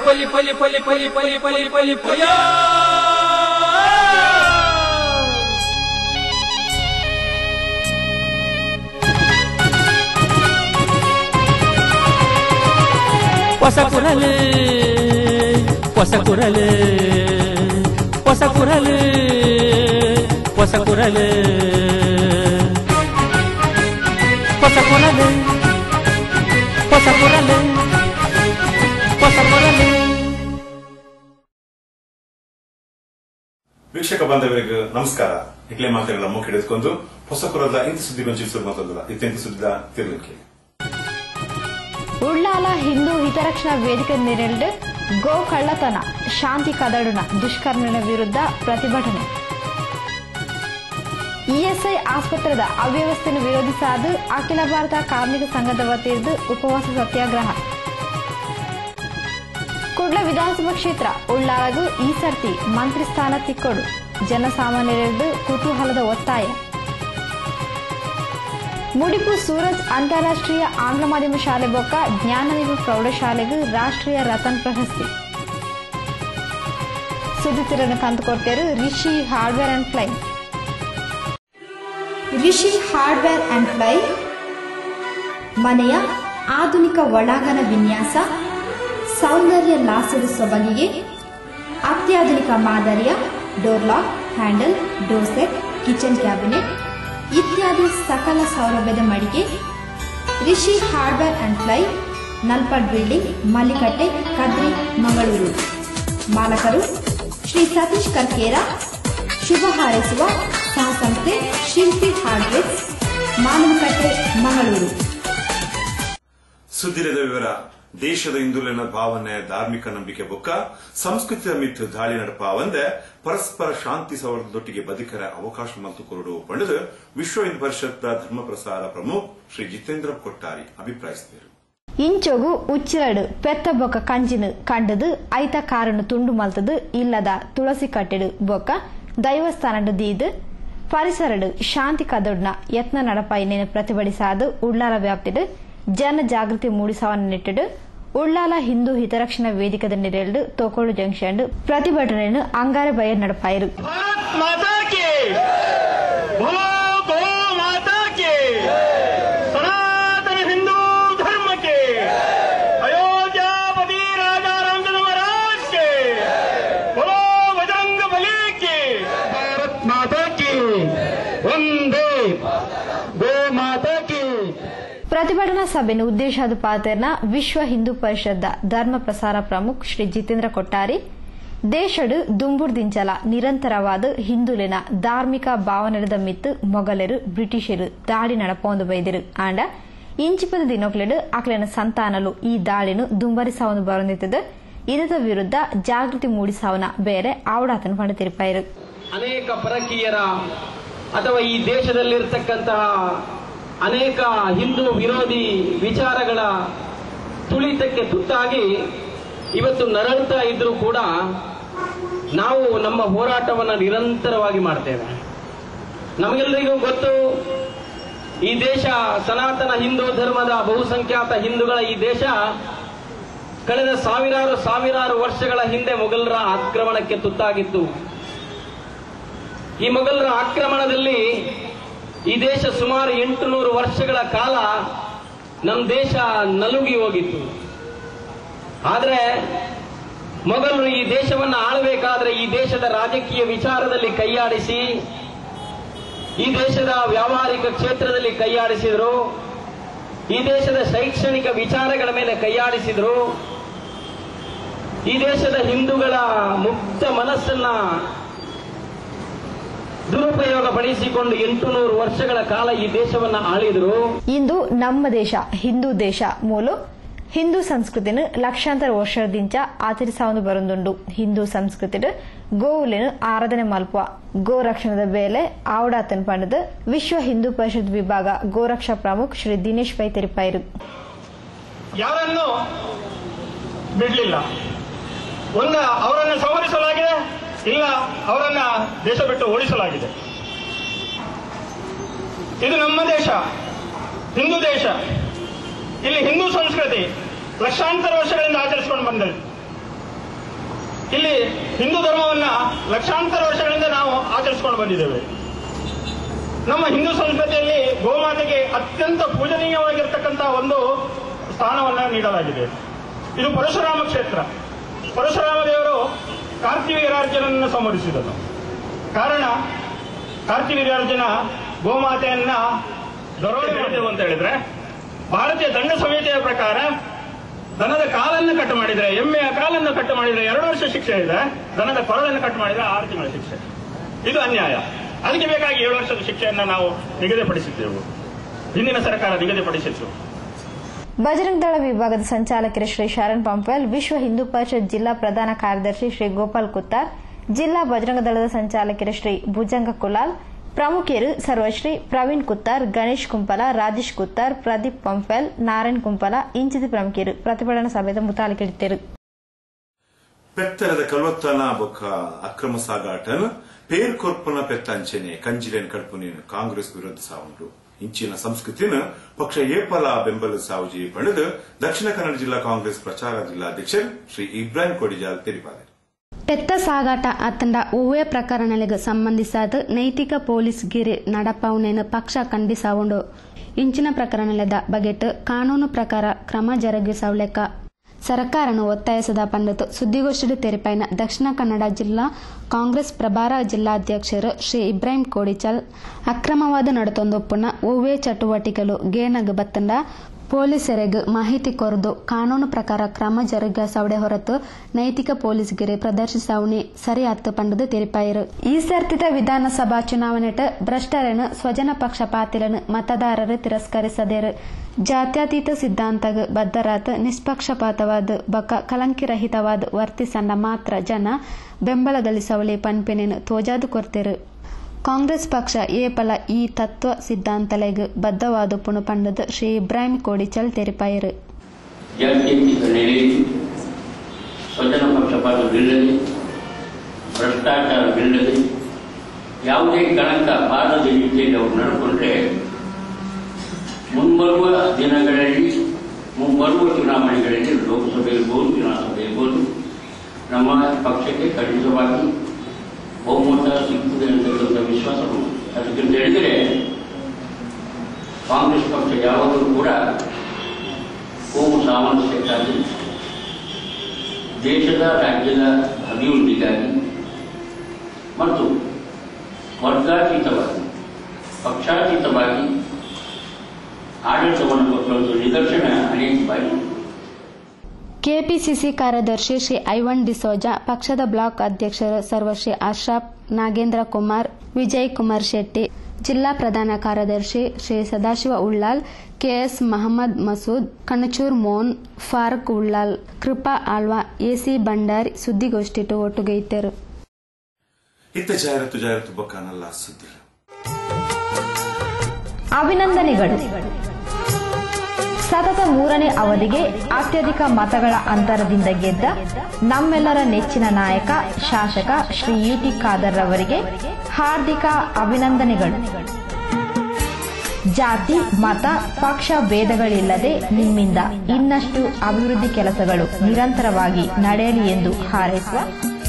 ಪಲಿ ಪಲಿ ಪಲಿ ಪಲಿ ಪಲಿ ಪಲಿ ಪಲಿ ಪಯ ಹೊಸ ಕುರಲು ಹೊಸ ಕುರಲು ಹೊಸ ಕುರಲು ಹೊಸ ಕುರಲು ಹೊಸ ಕುರಲು ಹೊಸ ಕುರಲು ಹೊಸ ಕುರಲು ವೀಕ್ಷಕ ಬಾಂಧವರಿಗೆ ನಮಸ್ಕಾರ ಇಕ್ಲೆ ಮಾತುಗಳ ಮುಖ ಹಿಡಿದುಕೊಂಡು ಹೊಸ ಕುರದ ಇಂತಿ ಸುದ್ದಿಗೊಂಚಿಸುವ ಮಾತಲ್ಲ ಇತ್ತೆಂತಿ ಸುದ್ದಿದ ತಿರುಗಲಿಕ್ಕೆ ಉಳ್ಳಾಲ ಹಿಂದೂ ಹಿತರಕ್ಷಣಾ ವೇದಿಕೆ ನೆರಳು ಗೋ ಕಳ್ಳತನ ಶಾಂತಿ ಕದಡುನ ದುಷ್ಕರ್ಮಿನ ವಿರುದ್ಧ ಪ್ರತಿಭಟನೆ ಇಎಸ್ಐ ಆಸ್ಪತ್ರೆದ ಅವ್ಯವಸ್ಥೆಯನ್ನು ವಿರೋಧಿಸಾದು ಅಖಿಲ ಭಾರತ ಕಾರ್ಮಿಕ ಸಂಘದ ವತಿಯಿಂದ ಉಪವಾಸ ಸತ್ಯಾಗ್ರಹ ಕುಡ್ಲ ವಿಧಾನಸಭಾ ಕ್ಷೇತ್ರ ಉಳ್ಳಾಲಗೂ ಈ ಸರ್ತಿ ಮಂತ್ರಿ ಸ್ಥಾನ ತಿಕ್ಕೊಡು ಜನಸಾಮಾನ್ಯರೆಂದು ಕುತೂಹಲದ ಒತ್ತಾಯ ಮುಡಿಪು ಸೂರಜ್ ಅಂತಾರಾಷ್ಟ್ರೀಯ ಆಂಗ್ಲ ಮಾಧ್ಯಮ ಶಾಲೆ ಬೊಕ್ಕ ಜ್ಞಾನದೀಪ ಪ್ರೌಢಶಾಲೆಗೂ ರಾಷ್ಟ್ರೀಯ ರತನ್ ಪ್ರಶಸ್ತಿ ಸುದ್ದಿತಿರನ್ನು ಕಂದುಕೊಡ್ತೇರು Rishi hardware and ply Rishi hardware and ply ಮನೆಯ ಆಧುನಿಕ ಒಳಾಂಗಣ ವಿನ್ಯಾಸ ಸೌಂದರ್ಯ ಲಾಸದ ಸೊಬಗಿಗೆ ಅತ್ಯಾಧುನಿಕ ಮಾದರಿಯ door lock handle door set kitchen cabinet ಇತ್ಯಾದಿ ಸಕಲ ಸೌಲಭ್ಯದ ಮಳಿಗೆ ರಿಷಿ ಹಾರ್ಡ್ವೇರ್ ಅಂಡ್ ಫ್ಲೈ ನಲ್ಪಡ್ ಬಿಲ್ಡಿಂಗ್ ಮಲ್ಲಿಕಟ್ಟೆ ಕದ್ರಿ ಮಂಗಳೂರು ಮಾಲಕರು ಶ್ರೀ ಸತೀಶ್ ಕರ್ಕೇರ ಶುಭ ಹಾರೈಸುವ ಸಹಸಂಸ್ಥೆ ಶಿಲ್ಪಿ ಹಾರ್ಡ್ವೇರ್ ಮಾನವಕಟ್ಟೆ ಮಂಗಳೂರು ಸುದ್ದಿರದ ವಿವರ ದೇಶದ ಹಿಂದುಲಿನ ಭಾವನೆ ಧಾರ್ಮಿಕ ನಂಬಿಕೆ ಬೊಕ್ಕ ಸಂಸ್ಕೃತಿಯ ಮಿತ್ತು ದಾಳಿ ನಡಪಾವಂದೆ ಪರಸ್ಪರ ಶಾಂತಿ ಸೌಹಾರ್ದದೊಟ್ಟಿಗೆ ಬದುಕರ ಅವಕಾಶ ಮತ್ತು ಕೊರಡು ಪಂಡದು ವಿಶ್ವ ಹಿಂದೂ ಪರಿಷತ್ ಧರ್ಮ ಪ್ರಸಾರ ಪ್ರಮುಖ್ ಶ್ರೀ ಜಿತೇಂದ್ರ ಕೊಟ್ಟಾರಿ ಅಭಿಪ್ರಾಯಿಸಿದರು ಇಂಚೊಗು ಉಚ್ಚಿರಡು ಪೆತ್ತ ಬೊಕ್ಕ ಕಂಜಿನು ಕಂಡದು ಐತ ಕಾರನ್ನು ತುಂಡು ಮಲ್ತದು ಇಲ್ಲದ ತುಳಸಿ ಕಟ್ಟೆಡು ಬೊಕ್ಕ ದೈವಸ್ಥಾನಡು ದೀದು ಪರಿಸರಡು ಶಾಂತಿ ಕದೊಡ್ನ ಯತ್ನ ನಡಪಾಯಿನೇನು ಪ್ರತಿಭಟಿಸಾದು ಉಳ್ಳಾಲ ವ್ಯಾಪ್ತಿಡು ಜನ ಜಾಗೃತಿ ಮೂಡಿಸವನ್ನ ನಿಟ್ಟಿಡು ಉಳ್ಳಾಲ ಹಿಂದೂ ಹಿತರಕ್ಷಣಾ ವೇದಿಕದ ನೆರೆಯಲ್ಡು ತೋಕೋಳು ಜಂಕ್ಷನ್ ಪ್ರತಿಭಟನೆಯನ್ನು ಅಂಗಾರೆ ಬಯ ನಡಪಾಯಿರು भारत माता की बोलो गौ माता की सनातन हिंदू धर्म के अयोध्यापति राजा रामचंद्र महाराज के बोलो बजरंग बली की भारत माता की वंदे गौ माता की ಪ್ರತಿಭಟನಾ ಸಭೆಯನ್ನು ಉದ್ದೇಶದ ಪಾತೆರ್ನ ವಿಶ್ವ ಹಿಂದೂ ಪರಿಷತ್ದ ಧರ್ಮ ಪ್ರಸಾರ ಪ್ರಮುಖ್ ಶ್ರೀ ಜಿತೇಂದ್ರ ಕೊಟ್ಟಾರಿ ದೇಶಡು ದುಂಬುರ್ದಿಂಚಲ ನಿರಂತರವಾದ ಹಿಂದುಲಿನ ಧಾರ್ಮಿಕ ಭಾವನೆದ ಮಿತ್ತು ಮೊಗಲರು ಬ್ರಿಟಿಷರು ದಾಳಿ ನಡಪೊಂದು ಬೈದಿರು ಆಂಡ ಇಂಚಿಪದ ದಿನೊಕ್ಲೆಡು ಅಕ್ಲೆನ ಸಂತಾನಲು ಈ ದಾಳಿನು ದುಂಬರಿಸಾವನು ಬರೊಂದಿತ್ತದು ಇದರ ವಿರುದ್ಧ ಜಾಗೃತಿ ಮೂಡಿಸಾವನ ಬೇರೆ ಆವಡಾತನು ಪಡೆದಿರುಪಾಯಿರು ಅನೇಕ ಪರಕೀಯರ ಅಥವಾ ಈ ದೇಶದಲ್ಲಿರ್ತಕ್ಕಂತಹ ಅನೇಕ ಹಿಂದೂ ವಿರೋಧಿ ವಿಚಾರಗಳ ತುಳಿತಕ್ಕೆ ತುತ್ತಾಗಿ ಇವತ್ತು ನರಳುತ್ತಾ ಇದ್ರೂ ಕೂಡ ನಾವು ನಮ್ಮ ಹೋರಾಟವನ್ನು ನಿರಂತರವಾಗಿ ಮಾಡ್ತೇವೆ ನಮಗೆಲ್ಲರಿಗೂ ಗೊತ್ತು ಈ ದೇಶ ಸನಾತನ ಹಿಂದೂ ಧರ್ಮದ ಬಹುಸಂಖ್ಯಾತ ಹಿಂದೂಗಳ ಈ ದೇಶ ಕಳೆದ ಸಾವಿರಾರು ಸಾವಿರಾರು ವರ್ಷಗಳ ಹಿಂದೆ ಮೊಘಲರ ಆಕ್ರಮಣಕ್ಕೆ ತುತ್ತಾಗಿತ್ತು ಈ ಮೊಘಲರ ಆಕ್ರಮಣದಲ್ಲಿ ಈ ದೇಶ ಸುಮಾರು ಎಂಟು ನೂರು ವರ್ಷಗಳ ಕಾಲ ನಮ್ಮ ದೇಶ ನಲುಗಿ ಹೋಗಿತ್ತು ಆದ್ರೆ ಮೊಘಲರು ಈ ದೇಶವನ್ನು ಆಳಬೇಕಾದ್ರೆ ಈ ದೇಶದ ರಾಜಕೀಯ ವಿಚಾರದಲ್ಲಿ ಕೈಯಾಡಿಸಿ ಈ ದೇಶದ ವ್ಯಾವಹಾರಿಕ ಕ್ಷೇತ್ರದಲ್ಲಿ ಕೈಯಾಡಿಸಿದ್ರು ಈ ದೇಶದ ಶೈಕ್ಷಣಿಕ ವಿಚಾರಗಳ ಮೇಲೆ ಕೈಯಾಡಿಸಿದ್ರು ಈ ದೇಶದ ಹಿಂದೂಗಳ ಮುಕ್ತ ಮನಸ್ಸನ್ನ ದುರುಪಯೋಗ ಪಡಿಸಿಕೊಂಡು ಎಂಟು ನೂರು ವರ್ಷಗಳ ಕಾಲ ಈ ದೇಶವನ್ನ ಆಳಿದ್ರು ಇಂದು ನಮ್ಮ ದೇಶ ಹಿಂದೂ ದೇಶ ಮೂಲು ಹಿಂದೂ ಸಂಸ್ಕೃತಿನ ಲಕ್ಷಾಂತರ ವರ್ಷದಿಂದ ಆಚರಿಸಾವನ್ನು ಬರೊಂದುಂಡು ಹಿಂದೂ ಸಂಸ್ಕೃತಿಡು ಗೋವುಲಿನ ಆರಾಧನೆ ಮಲ್ಪುವ ಗೋ ರಕ್ಷಣದ ಬೇಲೆ ಆವಡಾತನ್ ಪಂಡದು ವಿಶ್ವ ಹಿಂದೂ ಪರಿಷತ್ ವಿಭಾಗ ಗೋರಕ್ಷಾ ಪ್ರಮುಖ್ ಶ್ರೀ ದಿನೇಶ್ ಪೈ ತೆರಿಪಾಯಿರು ಯಾರನ್ನು ಬಿಡ್ಲಿಲ್ಲ ಒಂದು ಅವರನ್ನು ಸಂಹರಿಸಲಾಗಿದೆ ಇಲ್ಲ ಅವರನ್ನ ದೇಶ ಬಿಟ್ಟು ಓಡಿಸಲಾಗಿದೆ ಇದು ನಮ್ಮ ದೇಶ ಹಿಂದೂ ದೇಶ ಇಲ್ಲಿ ಹಿಂದೂ ಸಂಸ್ಕೃತಿ ಲಕ್ಷಾಂತರ ವರ್ಷಗಳಿಂದ ಆಚರಿಸಿಕೊಂಡು ಬಂದದ್ದು ಇಲ್ಲಿ ಹಿಂದೂ ಧರ್ಮವನ್ನ ಲಕ್ಷಾಂತರ ವರ್ಷಗಳಿಂದ ನಾವು ಆಚರಿಸಿಕೊಂಡು ಬಂದಿದ್ದೇವೆ ನಮ್ಮ ಹಿಂದೂ ಸಂಸ್ಕೃತಿಯಲ್ಲಿ ಗೋಮಾತೆಗೆ ಅತ್ಯಂತ ಪೂಜನೀಯವಾಗಿರ್ತಕ್ಕಂಥ ಒಂದು ಸ್ಥಾನವನ್ನ ನೀಡಲಾಗಿದೆ ಇದು ಪರಶುರಾಮ ಕ್ಷೇತ್ರ ಪರಶುರಾಮ ದೇವರು ಕಾರ್ತಿವೀರ್ಯಾರ್ಜುನನ್ನು ಸಂಹರಿಸಿದನು ಕಾರಣ ಕಾರ್ತಿವೀರ್ಯಾರ್ಜುನ ಗೋಮಾತೆಯನ್ನ ದರೋಡೆ ಮಾಡಿದೆವು ಅಂತ ಹೇಳಿದ್ರೆ ಭಾರತೀಯ ದಂಡ ಸಂಹಿತೆಯ ಪ್ರಕಾರ ದನದ ಕಾಲನ್ನು ಕಟ್ ಮಾಡಿದ್ರೆ ಎಮ್ಮೆಯ ಕಾಲನ್ನು ಕಟ್ ಮಾಡಿದ್ರೆ ಎರಡು ವರ್ಷ ಶಿಕ್ಷೆ ಇದೆ ದನದ ಕೊರಳನ್ನು ಕಟ್ ಮಾಡಿದ್ರೆ ಆರು ತಿಂಗಳ ಶಿಕ್ಷೆ ಇದು ಅನ್ಯಾಯ ಅದಕ್ಕೆ ಬೇಕಾಗಿ ಏಳು ವರ್ಷದ ಶಿಕ್ಷೆಯನ್ನ ನಾವು ನಿಗದಿಪಡಿಸಿದ್ದೆವು ಹಿಂದಿನ ಸರ್ಕಾರ ನಿಗದಿಪಡಿಸಿತ್ತು ಬಜರಂಗ ದಳ ವಿಭಾಗದ ಸಂಚಾಲಕರು ಶ್ರೀ ಶರಣ್ ಪಂಪೆಲ್ ವಿಶ್ವ ಹಿಂದೂ ಪರಿಷತ್ ಜಿಲ್ಲಾ ಪ್ರಧಾನ ಕಾರ್ಯದರ್ಶಿ ಶ್ರೀ ಗೋಪಾಲ್ ಕುತ್ತಾರ್ ಜಿಲ್ಲಾ ಬಜರಂಗ ದಳದ ಸಂಚಾಲಕರು ಶ್ರೀ ಭುಜಂಗ ಕುಲಾಲ್ ಪ್ರಮುಖರು ಸರ್ವಶ್ರೀ ಪ್ರವೀಣ್ ಕುತ್ತಾರ್ ಗಣೇಶ್ ಕುಂಪಲ ರಾಜೇಶ್ ಕುತ್ತಾರ್ ಪ್ರದೀಪ್ ಪಂಪೆಲ್ ನಾರಾಯಣ್ ಕುಂಪಲ ಇಂಚಿದ ಪ್ರಮುಖರು ಪ್ರತಿಭಟನಾ ಸಭೆದ ಮುತಾಲಿಕಿಡಿತರು ಪೆತ್ತರದ ಕಲ್ವತ್ತನ ಬೊಕ್ಕ ಅಕ್ರಮ ಸಾಗಾಟನ್ ಪೇರ್ ಕೊರ್ಪನ ಪೆತ್ತಂಚನೆ ಕಂಜಿಲೆನ್ ಕಡ್ಪುನೇನು ಕಾಂಗ್ರೆಸ್ ವಿರುದ್ಧ ಸಾವುಂಡು ಇಂಚಿನ ಸಂಸ್ಕೃತಿನ ಪಕ್ಷ ಏಪಲ ಬೆಂಬಲ ಸಾವುಜಿ ಪಡೆದು ದಕ್ಷಿಣ ಕನ್ನಡ ಜಿಲ್ಲಾ ಕಾಂಗ್ರೆಸ್ ಪ್ರಚಾರ ಜಿಲ್ಲಾಧ್ಯಕ್ಷರು ಶ್ರೀ ಇಬ್ರಾಹಿಂ ಕೊಡಿಜಾಲ್ ತಿಳಿಪಾದರು ಪೆತ್ತ ಸಾಗಾಟ ಅತ್ತಂಡ ಒವ್ವೇ ಪ್ರಕರಣಗಳಿಗೆ ಸಂಬಂಧಿಸಾದ ನೈತಿಕ ಪೊಲೀಸ್ ಗಿರಿ ನಡಪವನೇನು ಪಕ್ಷ ಖಂಡಿಸಾವುಂಡು ಇಂಚಿನ ಪ್ರಕರಣದ ಬಗೆಟ್ ಕಾನೂನು ಪ್ರಕಾರ ಕ್ರಮ ಜರುಗಿಸವುಲೆಕ್ಕ ಸರ್ಕಾರನು ಒತ್ತಾಯಿಸದ ಪಂಡಿತು ಸುದ್ದಿಗೋಷ್ಠಿ ತೆರಿಪೈನ ದಕ್ಷಿಣ ಕನ್ನಡ ಜಿಲ್ಲಾ ಕಾಂಗ್ರೆಸ್ ಪ್ರಭಾರ ಜಿಲ್ಲಾಧ್ಯಕ್ಷರು ಶ್ರೀ ಇಬ್ರಾಹಿಂ ಕೋಡಿಚಲ್ ಅಕ್ರಮವಾದ ನಡತೊಂದೊಪ್ಪುನ ಒವ್ವೇ ಚಟುವಟಿಕೆಲು ಗೇನಗ್ ಬತ್ತಂಡ ಪೊಲೀಸರಿಗೆ ಮಾಹಿತಿ ಕೊರದು ಕಾನೂನು ಪ್ರಕಾರ ಕ್ರಮ ಜರುಗಿಸವಡೆ ಹೊರತು ನೈತಿಕ ಪೊಲೀಸ್ಗಿರಿ ಪ್ರದರ್ಶಿಸವಣಿ ಸರಿ ಹತ್ತು ಪಂಡದು ತೆರಿಪಾಯಿರು ಈ ಸರ್ತಿತ ವಿಧಾನಸಭಾ ಚುನಾವಣೆಟ ಭ್ರಷ್ಟರನ್ನು ಸ್ವಜನ ಪಕ್ಷಪಾತಿలను ಮತದಾರರು ತಿರಸ್ಕರಿಸದೇರು ಜಾತ್ಯತೀತ ಸಿದ್ಧಾಂತಗ ಬದ್ಧರಾದ ನಿಷ್ಪಕ್ಷಪಾತವಾದ ಬಕ ಕಲಂಕಿರಹಿತವಾದ ವರ್ತಿಸಂಡ ಮಾತ್ರ ಜನ ಬೆಂಬಲ ಗಳಿಸವಳಿ ಪನ್ಪೆನೇನು ತೋಜಾದು ಕೊರ್ತೆರು ಕಾಂಗ್ರೆಸ್ ಪಕ್ಷ ಏಪಲ ಈ ತತ್ವ ಸಿದ್ಧಾಂತಲೆಗ್ ಬದ್ಧವಾದುಪ್ಪುನು ಪಂಡದು ಶ್ರೀ ಇಬ್ರಾಹಿಂ ಕೋಡಿಚಲ್ ತೆರಿಪಾಯಿರು ಜಾತ್ಯತೀತ ನೆಲೆಯಲ್ಲಿ ಸ್ವಜನ ಪಕ್ಷಪಾತವಿಲ್ಲದೆ ಭ್ರಷ್ಟಾಚಾರವಿಲ್ಲದೆ ಯಾವುದೇ ಕಳಂಕ ಬಾರದ ರೀತಿಯಲ್ಲಿ ಅವರು ನಡ್ಕೊಂಡ್ರೆ ಮುಂಬರುವ ದಿನಗಳಲ್ಲಿ ಮುಂಬರುವ ಚುನಾವಣೆಗಳಲ್ಲಿ ಲೋಕಸಭೆ ಇರ್ಬೋದು ವಿಧಾನಸಭೆ ಇರ್ಬೋದು ನಮ್ಮ ಪಕ್ಷಕ್ಕೆ ಖಂಡಿತವಾಗಿ ಬಹುಮತ ಸಿಗ್ತದೆ ಅಂತಕ್ಕಂಥ ವಿಶ್ವಾಸ ನಮ್ಮದು. ಅದಕ್ಕಂತ ಹೇಳಿದರೆ ಕಾಂಗ್ರೆಸ್ ಪಕ್ಷ ಯಾವಾಗಲೂ ಕೂಡ ಕೋಮು ಸಾಮರಸ್ಯಕ್ಕಾಗಿ ದೇಶದ ರಾಜ್ಯದ ಅಭಿವೃದ್ಧಿಗಾಗಿ ಮತ್ತು ವರ್ಗಾತೀತವಾಗಿ ಪಕ್ಷಾತೀತವಾಗಿ ಆಡಳಿತವನ್ನು ಕೊಟ್ಟೊಂದು ನಿದರ್ಶನ ಅನೇಕ ಬಾರಿ ಕೆಪಿಸಿಸಿ ಕಾರ್ಯದರ್ಶಿ ಶ್ರೀ ಐವನ್ ಡಿಸೋಜಾ ಪಕ್ಷದ ಬ್ಲಾಕ್ ಅಧ್ಯಕ್ಷರು ಸರ್ವಶ್ರೀ ಅಶ್ರಫ್ ನಾಗೇಂದ್ರ ಕುಮಾರ್ ವಿಜಯ್ ಕುಮಾರ್ ಶೆಟ್ಟಿ ಜಿಲ್ಲಾ ಪ್ರಧಾನ ಕಾರ್ಯದರ್ಶಿ ಶ್ರೀ ಸದಾಶಿವ ಉಳ್ಳಾಲ್ ಕೆಎಸ್ ಮಹಮ್ಮದ್ ಮಸೂದ್ ಕಣಚೂರ್ ಮೋನ್ ಫಾರೂಕ್ ಉಳ್ಳಾಲ್ ಕೃಪಾ ಆಳ್ವಾ ಎಸಿ ಭಂಡಾರಿ ಸುದ್ದಿಗೋಷ್ಠಿಟು ಒಟ್ಟುಗೆ ಇದ್ದರು ಇತ್ತ ಜಾಹೀರಾತು ಜಾಹೀರಾತು ಬೊಕ್ಕನಲ್ಲ ಸುದ್ದಿ ಅಭಿನಂದನೆಗಳು ಸತತ ಮೂರನೇ ಅವಧಿಗೆ ಅತ್ಯಧಿಕ ಮತಗಳ ಅಂತರದಿಂದ ಗೆದ್ದ ನಮ್ಮೆಲ್ಲರ ನೆಚ್ಚಿನ ನಾಯಕ ಶಾಸಕ ಶ್ರೀ ಯುಟಿ ಖಾದರ್ ರವರಿಗೆ ಹಾರ್ದಿಕ ಅಭಿನಂದನೆಗಳು ಜಾತಿ ಮತ ಪಕ್ಷ ಭೇದಗಳಿಲ್ಲದೆ ನಿಮ್ಮಿಂದ ಇನ್ನಷ್ಟು ಅಭಿವೃದ್ಧಿ ಕೆಲಸಗಳು ನಿರಂತರವಾಗಿ ನಡೆಯಲಿ ಎಂದು ಹಾರೈಸುವ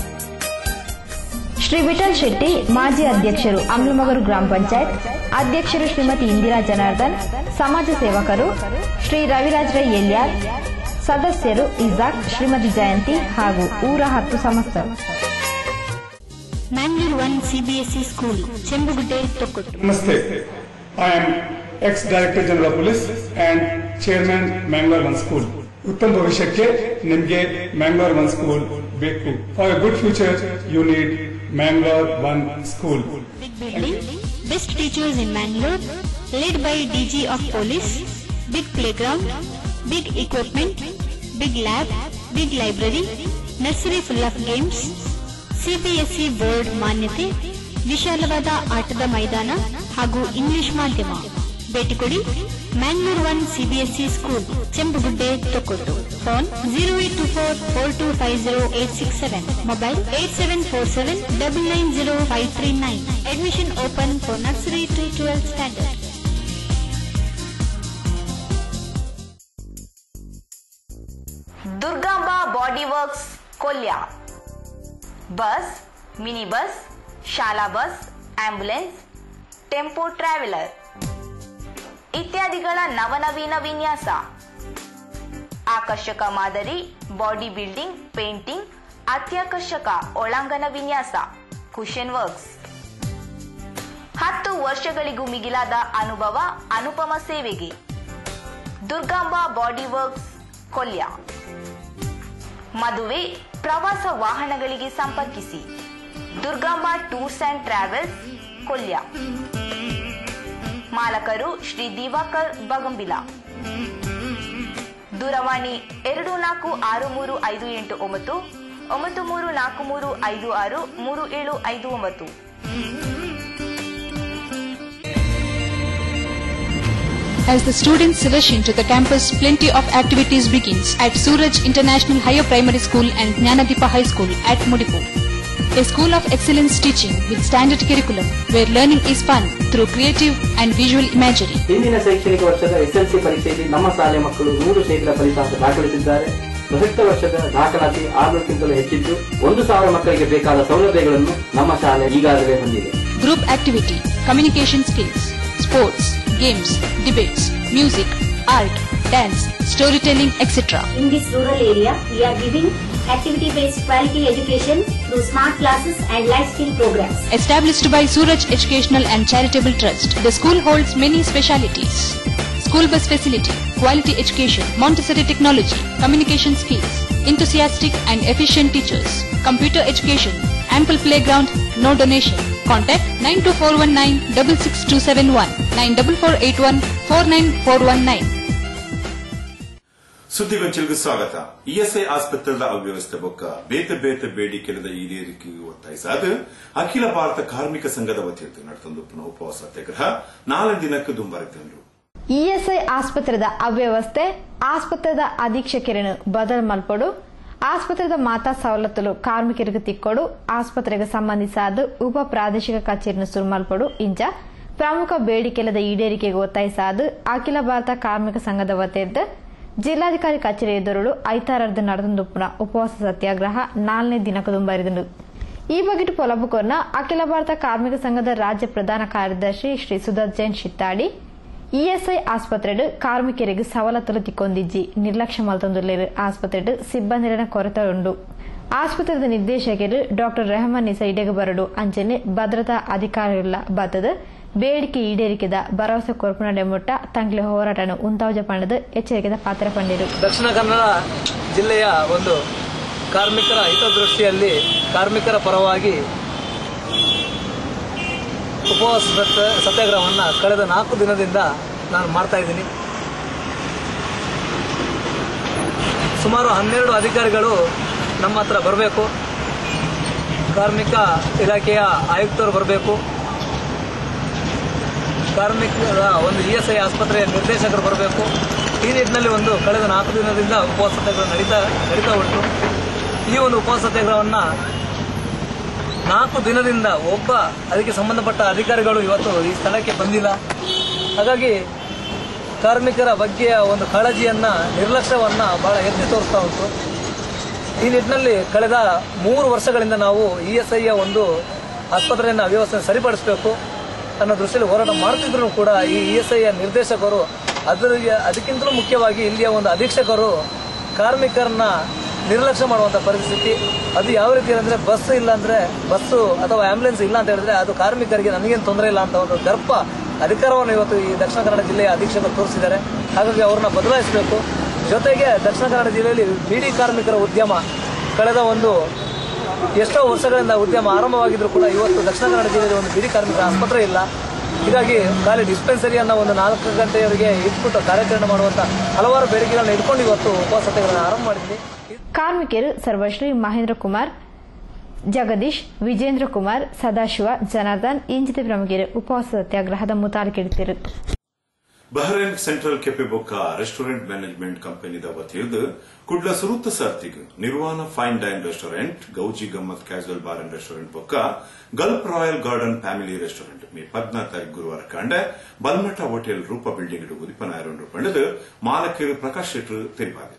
ಶ್ರೀ ವಿಠಲ್ ಶೆಟ್ಟಿ ಮಾಜಿ ಅಧ್ಯಕ್ಷರು ಅಂಗ್ಲಮಗರು ಗ್ರಾಮ ಪಂಚಾಯತ್ ಅಧ್ಯಕ್ಷರು ಶ್ರೀಮತಿ ಇಂದಿರಾ ಜನಾರ್ದನ್ ಸಮಾಜ ಸೇವಕರು ಶ್ರೀ ರವಿರಾಜ್ ರೈ ಎಲ್ಯಾರ್ ಸದಸ್ಯರು ಇಜಾಕ್ ಶ್ರೀಮತಿ ಜಯಂತಿ ಹಾಗೂ ಊರ ಹತ್ತು ಸಮಸ್ತರು Mangalore one CBSE school Chembugudde Thokkottu Namaste. I am ex-Director General of Police and Chairman Mangalore One School. ಉತ್ತಮ ಭವಿಷ್ಯಕ್ಕೆ ನಿಮಗೆ ಮ್ಯಾಂಗ್ಳೂರ್ ಒನ್ ಸ್ಕೂಲ್ ಬೇಕು for a good future you need Mangalore one school Big building, best teachers in Mangalore, led by DG of Police, big playground, big equipment, big lab, big library, nursery full of games, CBSE board ಮಾನ್ಯತೆ ವಿಶಾಲವಾದ ಆಟದ ಮೈದಾನ ಹಾಗೂ English ಮಾಧ್ಯಮ ಭೇಟಿ ಕೊಡಿ Mangalore one CBSE school Chembugudde Thokkottu phone zero eight two four four two five zero eight six seven mobile eight seven four seven double nine zero five three nine admission open for nursery to twelfth standard Durgamba body works Kolya bus mini bus ಶಾಲಾ bus ambulance tempo traveller ಇತ್ಯಾದಿಗಳ ನವನವೀನ ವಿನ್ಯಾಸ ಆಕರ್ಷಕ ಮಾದರಿ body building painting ಅತ್ಯಾಕರ್ಷಕ ಒಳಾಂಗಣ ವಿನ್ಯಾಸ cushion works ಹತ್ತು ವರ್ಷಗಳಿಗೂ ಮಿಗಿಲಾದ ಅನುಭವ ಅನುಪಮ ಸೇವೆಗೆ ದುರ್ಗಾಂಬ ಬಾಡಿ ವರ್ಕ್ಸ್ ಕೊಲ್ಯ ಮದುವೆ ಪ್ರವಾಸ ವಾಹನಗಳಿಗೆ ಸಂಪರ್ಕಿಸಿ Durgamba tours and travels Kolya ಮಾಲಕರು ಶ್ರೀ ದಿವಾಕರ್ ಬಗಂಬಿಲ ದೂರವಾಣಿ ಎರಡು ನಾಲ್ಕು ಆರು ಮೂರು ಐದು ಎಂಟು ಒಂಬತ್ತು ಒಂಬತ್ತು ಮೂರು ನಾಲ್ಕು ಮೂರು ಐದು ಆರು ಮೂರು ಏಳು ಐದು ಒಂಬತ್ತು As the students rush into the campus, plenty of activities begins at Suraj International Higher Primary School and Jnanadipa High School at Mudipu. A school of excellence teaching with standard curriculum where learning is fun through creative and visual imagery. ಹಿಂದಿನ ಶೈಕ್ಷಣಿಕ ವರ್ಷದ SLC ಪರೀಕ್ಷೆಯಲ್ಲಿ ನಮ್ಮ ಶಾಲೆ ಮಕ್ಕಳು ನೂರು ಶೇಕಡ ಫಲಿತಾಂಶ ದಾಖಲಿಸಿದ್ದಾರೆ ಪ್ರಸಕ್ತ ವರ್ಷದ ದಾಖಲಾತಿ ಆರುನೂರಕ್ಕಿಂತಲೂ ಹೆಚ್ಚಿದ್ದು ಒಂದು ಸಾವಿರ ಮಕ್ಕಳಿಗೆ ಬೇಕಾದ ಸೌಲಭ್ಯಗಳನ್ನು ನಮ್ಮ ಶಾಲೆ ಈಗಾಗಲೇ ಹೊಂದಿದೆ Group activity, communication skills, sports, games, debates, music, art, dance, storytelling, etc. In this rural area, we are giving activity-based quality education through smart classes and life skill programs. Established by Suraj Educational and Charitable Trust, the school holds many specialities. School bus facility, quality education, Montessori technology, communication skills, enthusiastic and efficient teachers, computer education, ample playground, no donation. Contact 92419 66271 94481 49419. ಸುದ್ದಿಗೊಂಚಲಿಗೆ ಸ್ವಾಗತ ESI ಆಸ್ಪತ್ರೆದ ಅವ್ಯವಸ್ಥೆ ಬೊಕ್ಕ ಬೇತೆ ಬೇತೆ ಬೇಡಿಕೆಲದ ಈಡೇರಿಕೆಗೆ ಒತ್ತಾಯಿಸಾದ ಅಖಿಲ ಭಾರತ ಕಾರ್ಮಿಕ ಸಂಘದ ವತಿಯಿಂದ ನಡೆತಂದು ಉಪವಾಸ ಸತ್ಯಾಗ್ರಹ ನಾಲ್ಕು ದಿನಕ್ಕೆ ದುಂಬರಿತಂದ್ರು ಇಎಸ್ಐ ಆಸ್ಪತ್ರೆದ ಅವ್ಯವಸ್ಥೆ ಆಸ್ಪತ್ರೆದ ಅಧೀಕ್ಷಕರನ್ನು ಬದಲ್ ಮಲ್ಪಡು ಆಸ್ಪತ್ರೆದ ಮಾತಾ ಸವಲತ್ತುಲು ಕಾರ್ಮಿಕರಿಗೆ ತಿಕ್ಕೊಡು ಆಸ್ಪತ್ರೆಗೆ ಸಂಬಂಧಿಸಾದ ಉಪ ಪ್ರಾದೇಶಿಕ ಕಚೇರಿಯನ್ನು ಸುರುಮಲ್ಪಡು ಇಂಚ ಪ್ರಮುಖ ಬೇಡಿಕೆಲದ ಈಡೇರಿಕೆಗೆ ಒತ್ತಾಯಿಸಾದ ಅಖಿಲ ಭಾರತ ಕಾರ್ಮಿಕ ಸಂಘದ ವತಿಯಿಂದ ಜಿಲ್ಲಾಧಿಕಾರಿ ಕಚೇರಿ ಎದುರುಳು ಐತಾರದ್ದು ನಡೆದುಂಡುಪ್ಪುನ ಉಪವಾಸ ಸತ್ಯಾಗ್ರಹ ನಾಲ್ನೇ ದಿನಕ್ಕೆ ದುಂಬರಿದಂಡು ಈ ಬಗೆಟ್ ಪೊಲಬುಕೊರ್ನ ಅಖಿಲ ಭಾರತ ಕಾರ್ಮಿಕ ಸಂಘದ ರಾಜ್ಯ ಪ್ರಧಾನ ಕಾರ್ಯದರ್ಶಿ ಶ್ರೀ ಸುಧಾ ಜೈನ್ ಶಿತ್ತಾಡಿ ಇಎಸ್ಐ ಆಸ್ಪತ್ರೆಡ್ ಕಾರ್ಮಿಕರಿಗೆ ಸವಲತ್ತುಲು ತಿಕ್ಕೊಂದಿಜ್ಜಿ ನಿರ್ಲಕ್ಷ್ಯ ಮಲ್ತೊಂದುಲ್ಲೇರು ಆಸ್ಪತ್ರೆಡ್ ಸಿಬ್ಬಂದಿರನ ಕೊರತೆ ಉಂಡು ಆಸ್ಪತ್ರೆದ ನಿರ್ದೇಶಕರು ಡಾಕ್ಟರ್ ರೆಹಮಾನ್ ನಿಸಾ ಇಡೆಗೆ ಬರಡು ಅಂಚನೆ ಭದ್ರತಾ ಅಧಿಕಾರಿಗಳ ಬತ್ತದ ಬೇಡಿಕೆ ಈಡೇರಿಕೆದ ಭರವಸೆ ಕೊರ್ಪುನ ಮುಟ್ಟ ತಂಗ್ಲೆ ಹೋರಾಟನು ಉಂತಾವಜ ಪಂಡದ ಎಚ್ಚರಿಕೆದ ಪಾತ್ರ ಪಂಡಿರು ದಕ್ಷಿಣ ಕನ್ನಡ ಜಿಲ್ಲೆಯ ಒಂದು ಕಾರ್ಮಿಕರ ಹಿತದೃಷ್ಟಿಯಲ್ಲಿ ಕಾರ್ಮಿಕರ ಪರವಾಗಿ ಉಪವಾಸ ಸತ್ಯ ಸತ್ಯಾಗ್ರಹವನ್ನು ಕಳೆದ ನಾಲ್ಕು ದಿನದಿಂದ ನಾನು ಮಾಡ್ತಾ ಇದ್ದೀನಿ ಸುಮಾರು ಹನ್ನೆರಡು ಅಧಿಕಾರಿಗಳು ನಮ್ಮ ಹತ್ರ ಬರಬೇಕು ಕಾರ್ಮಿಕ ಇಲಾಖೆಯ ಆಯುಕ್ತರು ಬರಬೇಕು ಕಾರ್ಮಿಕರ ಒಂದು ಇ ಎಸ್ ಐ ಆಸ್ಪತ್ರೆಯ ನಿರ್ದೇಶಕರು ಬರಬೇಕು ಈ ನಿಟ್ಟಿನಲ್ಲಿ ಒಂದು ಕಳೆದ ನಾಲ್ಕು ದಿನದಿಂದ ಉಪವಾಸ ಸತ್ಯಾಗ್ರಹ ನಡೀತಾ ನಡೀತಾ ಉಂಟು ಈ ಒಂದು ಉಪವಾಸ ಸತ್ಯಾಗ್ರಹವನ್ನು ನಾಲ್ಕು ದಿನದಿಂದ ಒಬ್ಬ ಅದಕ್ಕೆ ಸಂಬಂಧಪಟ್ಟ ಅಧಿಕಾರಿಗಳು ಇವತ್ತು ಈ ಸ್ಥಳಕ್ಕೆ ಬಂದಿಲ್ಲ ಹಾಗಾಗಿ ಕಾರ್ಮಿಕರ ಬಗ್ಗೆ ಒಂದು ಕಾಳಜಿಯನ್ನ ನಿರ್ಲಕ್ಷ್ಯವನ್ನ ಬಹಳ ಎತ್ತಿ ತೋರಿಸ್ತಾ ಉಂಟು ಈ ನಿಟ್ಟಿನಲ್ಲಿ ಕಳೆದ ಮೂರು ವರ್ಷಗಳಿಂದ ನಾವು ಇ ಎಸ್ ಐಯ ಒಂದು ಆಸ್ಪತ್ರೆಯನ್ನು ವ್ಯವಸ್ಥೆ ಸರಿಪಡಿಸಬೇಕು ಅನ್ನೋ ದೃಷ್ಟಿಯಲ್ಲಿ ಹೋರಾಟ ಮಾಡ್ತಿದ್ರು ಕೂಡ ಈ ಇ ಎಸ್ ಐಯ ನಿರ್ದೇಶಕರು ಅದರಿಗೆ ಅದಕ್ಕಿಂತಲೂ ಮುಖ್ಯವಾಗಿ ಇಲ್ಲಿಯ ಒಂದು ಅಧೀಕ್ಷಕರು ಕಾರ್ಮಿಕರನ್ನ ನಿರ್ಲಕ್ಷ್ಯ ಮಾಡುವಂತ ಪರಿಸ್ಥಿತಿ ಅದು ಯಾವ ರೀತಿ ಅಂದ್ರೆ ಬಸ್ ಇಲ್ಲ ಅಂದ್ರೆ ಬಸ್ಸು ಅಥವಾ ಆಂಬ್ಯುಲೆನ್ಸ್ ಇಲ್ಲ ಅಂತ ಹೇಳಿದ್ರೆ ಅದು ಕಾರ್ಮಿಕರಿಗೆ ನನಗೇನು ತೊಂದರೆ ಇಲ್ಲ ಅಂತ ಒಂದು ದರ್ಪ ಅಧಿಕಾರವನ್ನು ಇವತ್ತು ಈ ದಕ್ಷಿಣ ಕನ್ನಡ ಜಿಲ್ಲೆಯ ಅಧೀಕ್ಷಕರು ತೋರಿಸಿದ್ದಾರೆ ಹಾಗಾಗಿ ಅವ್ರನ್ನ ಬದಲಾಯಿಸಬೇಕು ಜೊತೆಗೆ ದಕ್ಷಿಣ ಕನ್ನಡ ಜಿಲ್ಲೆಯಲ್ಲಿ ಬಿಡಿ ಕಾರ್ಮಿಕರ ಉದ್ಯಮ ಕಳೆದ ಒಂದು ಎಷ್ಟೋ ವರ್ಷಗಳಿಂದ ಉದ್ಯಮ ಆರಂಭವಾಗಿದ್ರು ಕೂಡ ಇವತ್ತು ದಕ್ಷಿಣ ಕನ್ನಡ ಜಿಲ್ಲೆಯಲ್ಲಿ ಒಂದು ಬಿಡಿ ಕಾರ್ಮಿಕರ ಆಸ್ಪತ್ರೆ ಇಲ್ಲ ಹೀಗಾಗಿ ಖಾಲಿ ಡಿಸ್ಪೆನ್ಸರಿಯನ್ನ ಒಂದು ನಾಲ್ಕು ಗಂಟೆಯವರೆಗೆ ಇಟ್ಬಿಟ್ಟು ಕಾರ್ಯಾಚರಣೆ ಮಾಡುವಂತ ಹಲವಾರು ಬೇಡಿಕೆಗಳನ್ನ ಇಟ್ಕೊಂಡು ಇವತ್ತು ಉಪವಾಸ ಸತ್ಯಾಗ್ರಹ ಆರಂಭ ಮಾಡಿದ್ವಿ ಕಾರ್ಮಿಕರು ಸರ್ವಶ್ರೀ ಮಹೇಂದ್ರ ಕುಮಾರ್ ಜಗದೀಶ್ ವಿಜೇಂದ್ರ ಕುಮಾರ್ ಸದಾಶಿವ ಜನಾರ್ದನ್ ಇಂಜಿತ ಪ್ರಮುಖರು ಉಪವಾಸ ಸತ್ಯಾಗ್ರಹದ ಮುತಾಲಿಕಿಡುತ್ತಿರು ಬಹ್ರೈನ್ ಸೆಂಟ್ರಲ್ ಕೆಫೆ ಬೊಕ್ಕ ರೆಸ್ಟೋರೆಂಟ್ ಮ್ಯಾನೇಜ್ಮೆಂಟ್ ಕಂಪನಿದ ವತಿಯಿಂದ ಕುಡ್ಲ ಸುರುತ್ತ ಸರ್ತಿಗ್ Nirvana fine dine restaurant Gauji Gammat casual bar and restaurant ಬೊಕ್ಕ gulf royal garden family restaurant May ಪದ್ನಾಲ್ಕು ತಾರೀಕು ಗುರುವಾರ ಕಂಡ ಬಲ್ಮಠ ಹೋಟೆಲ್ ರೂಪ ಬಿಲ್ಡಿಂಗ್ ಉದಿಪನಾಯರು ಪಂಡದು ಮಾಲಕರು ಪ್ರಕಾಶ್ ಶೆಟ್ರು ತೆರಿಪಾದೆ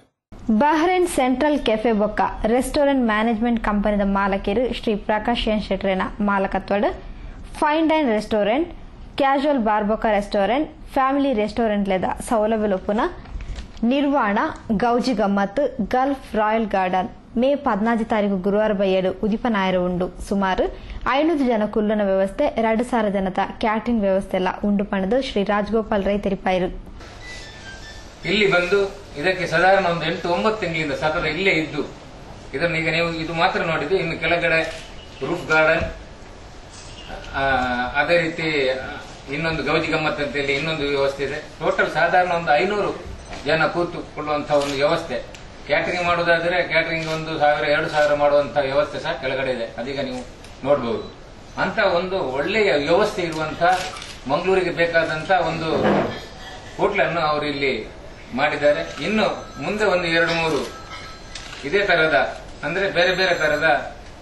ಬಹ್ರೇನ್ ಸೆಂಟ್ರಲ್ ಕೆಫೆ ಬೊಕ್ಕ ರೆಸ್ಟೋರೆಂಟ್ ಮ್ಯಾನೇಜ್ಮೆಂಟ್ ಕಂಪನಿದ ಮಾಲಕರು ಶ್ರೀ ಪ್ರಕಾಶ್ ಎನ್ ಶೆಟ್ರೇನ ಮಾಲಕತ್ವಡ್ ಫೈನ್ ಡೈನ್ ರೆಸ್ಟೋರೆಂಟ್ ಕ್ಯಾಶುವಲ್ ಬಾರ್ಬೊಕ restaurant family restaurant ಲೆದ ಸೌಲಭ್ಯಲೊಪ್ಪುನ Nirvana Gauji Gammat gulf royal garden May ಪದ್ನಾಜು ತಾರೀಕು ಗುರುವಾರ ಬಯ್ಯಡು ಉದಿಪನಾಯರ ಉಂಡು ಸುಮಾರು ಐನೂರು ಜನ ಕುಲ್ಲುನ ವ್ಯವಸ್ಥೆ ಎರಡು ಸಾವಿರ ಜನದ ಕ್ಯಾಟರಿಂಗ್ ವ್ಯವಸ್ಥೆ ಎಲ್ಲ ಉಂಡು ಪಣದು ಶ್ರೀ ರಾಜಗೋಪಾಲ್ ರೈ ತೆರಿಪಾಯಿರು ಇಲ್ಲಿ ಬಂದು ಇದಕ್ಕೆ ಸಾಧಾರಣ ಒಂದು ಎಂಟು ಒಂಬತ್ತು ತಿಂಗಳಿಂದ ಸತತ ಇಲ್ಲೇ ಇದ್ದು ಇದನ್ನು ಈಗ ನೀವು ಇದು ಮಾತ್ರ ನೋಡಿದ್ದು ಇನ್ನು ಕೆಳಗಡೆ ರೂಫ್ ಗಾರ್ಡನ್ ಆ, ಅದೇ ರೀತಿ ಇನ್ನೊಂದು ಗೌಜಿ ಗಮ್ಮತ್ ಅಂತ ಹೇಳಿ ಇನ್ನೊಂದು ವ್ಯವಸ್ಥೆ ಇದೆ ಟೋಟಲ್ ಸಾಧಾರಣ ಒಂದು ಐನೂರು ಜನ ಕೂತುಕೊಳ್ಳುವಂತಹ ಒಂದು ವ್ಯವಸ್ಥೆ ಕ್ಯಾಟರಿಂಗ್ ಮಾಡುವುದಾದರೆ ಕ್ಯಾಟರಿಂಗ್ ಒಂದು ಸಾವಿರ ಎರಡು ಸಾವಿರ ಮಾಡುವಂತಹ ವ್ಯವಸ್ಥೆ ಸಹ ಕೆಳಗಡೆ ಇದೆ ಅದೀಗ ನೀವು ನೋಡಬಹುದು ಅಂತ ಒಂದು ಒಳ್ಳೆಯ ವ್ಯವಸ್ಥೆ ಇರುವಂತಹ ಮಂಗಳೂರಿಗೆ ಬೇಕಾದಂತ ಒಂದು ಹೋಟ್ಲನ್ನು ಅವರು ಇಲ್ಲಿ ಮಾಡಿದ್ದಾರೆ ಇನ್ನು ಮುಂದೆ ಒಂದು ಎರಡು ಮೂರು ಇದೇ ತರಹದ ಅಂದ್ರೆ ಬೇರೆ ಬೇರೆ ತರಹದ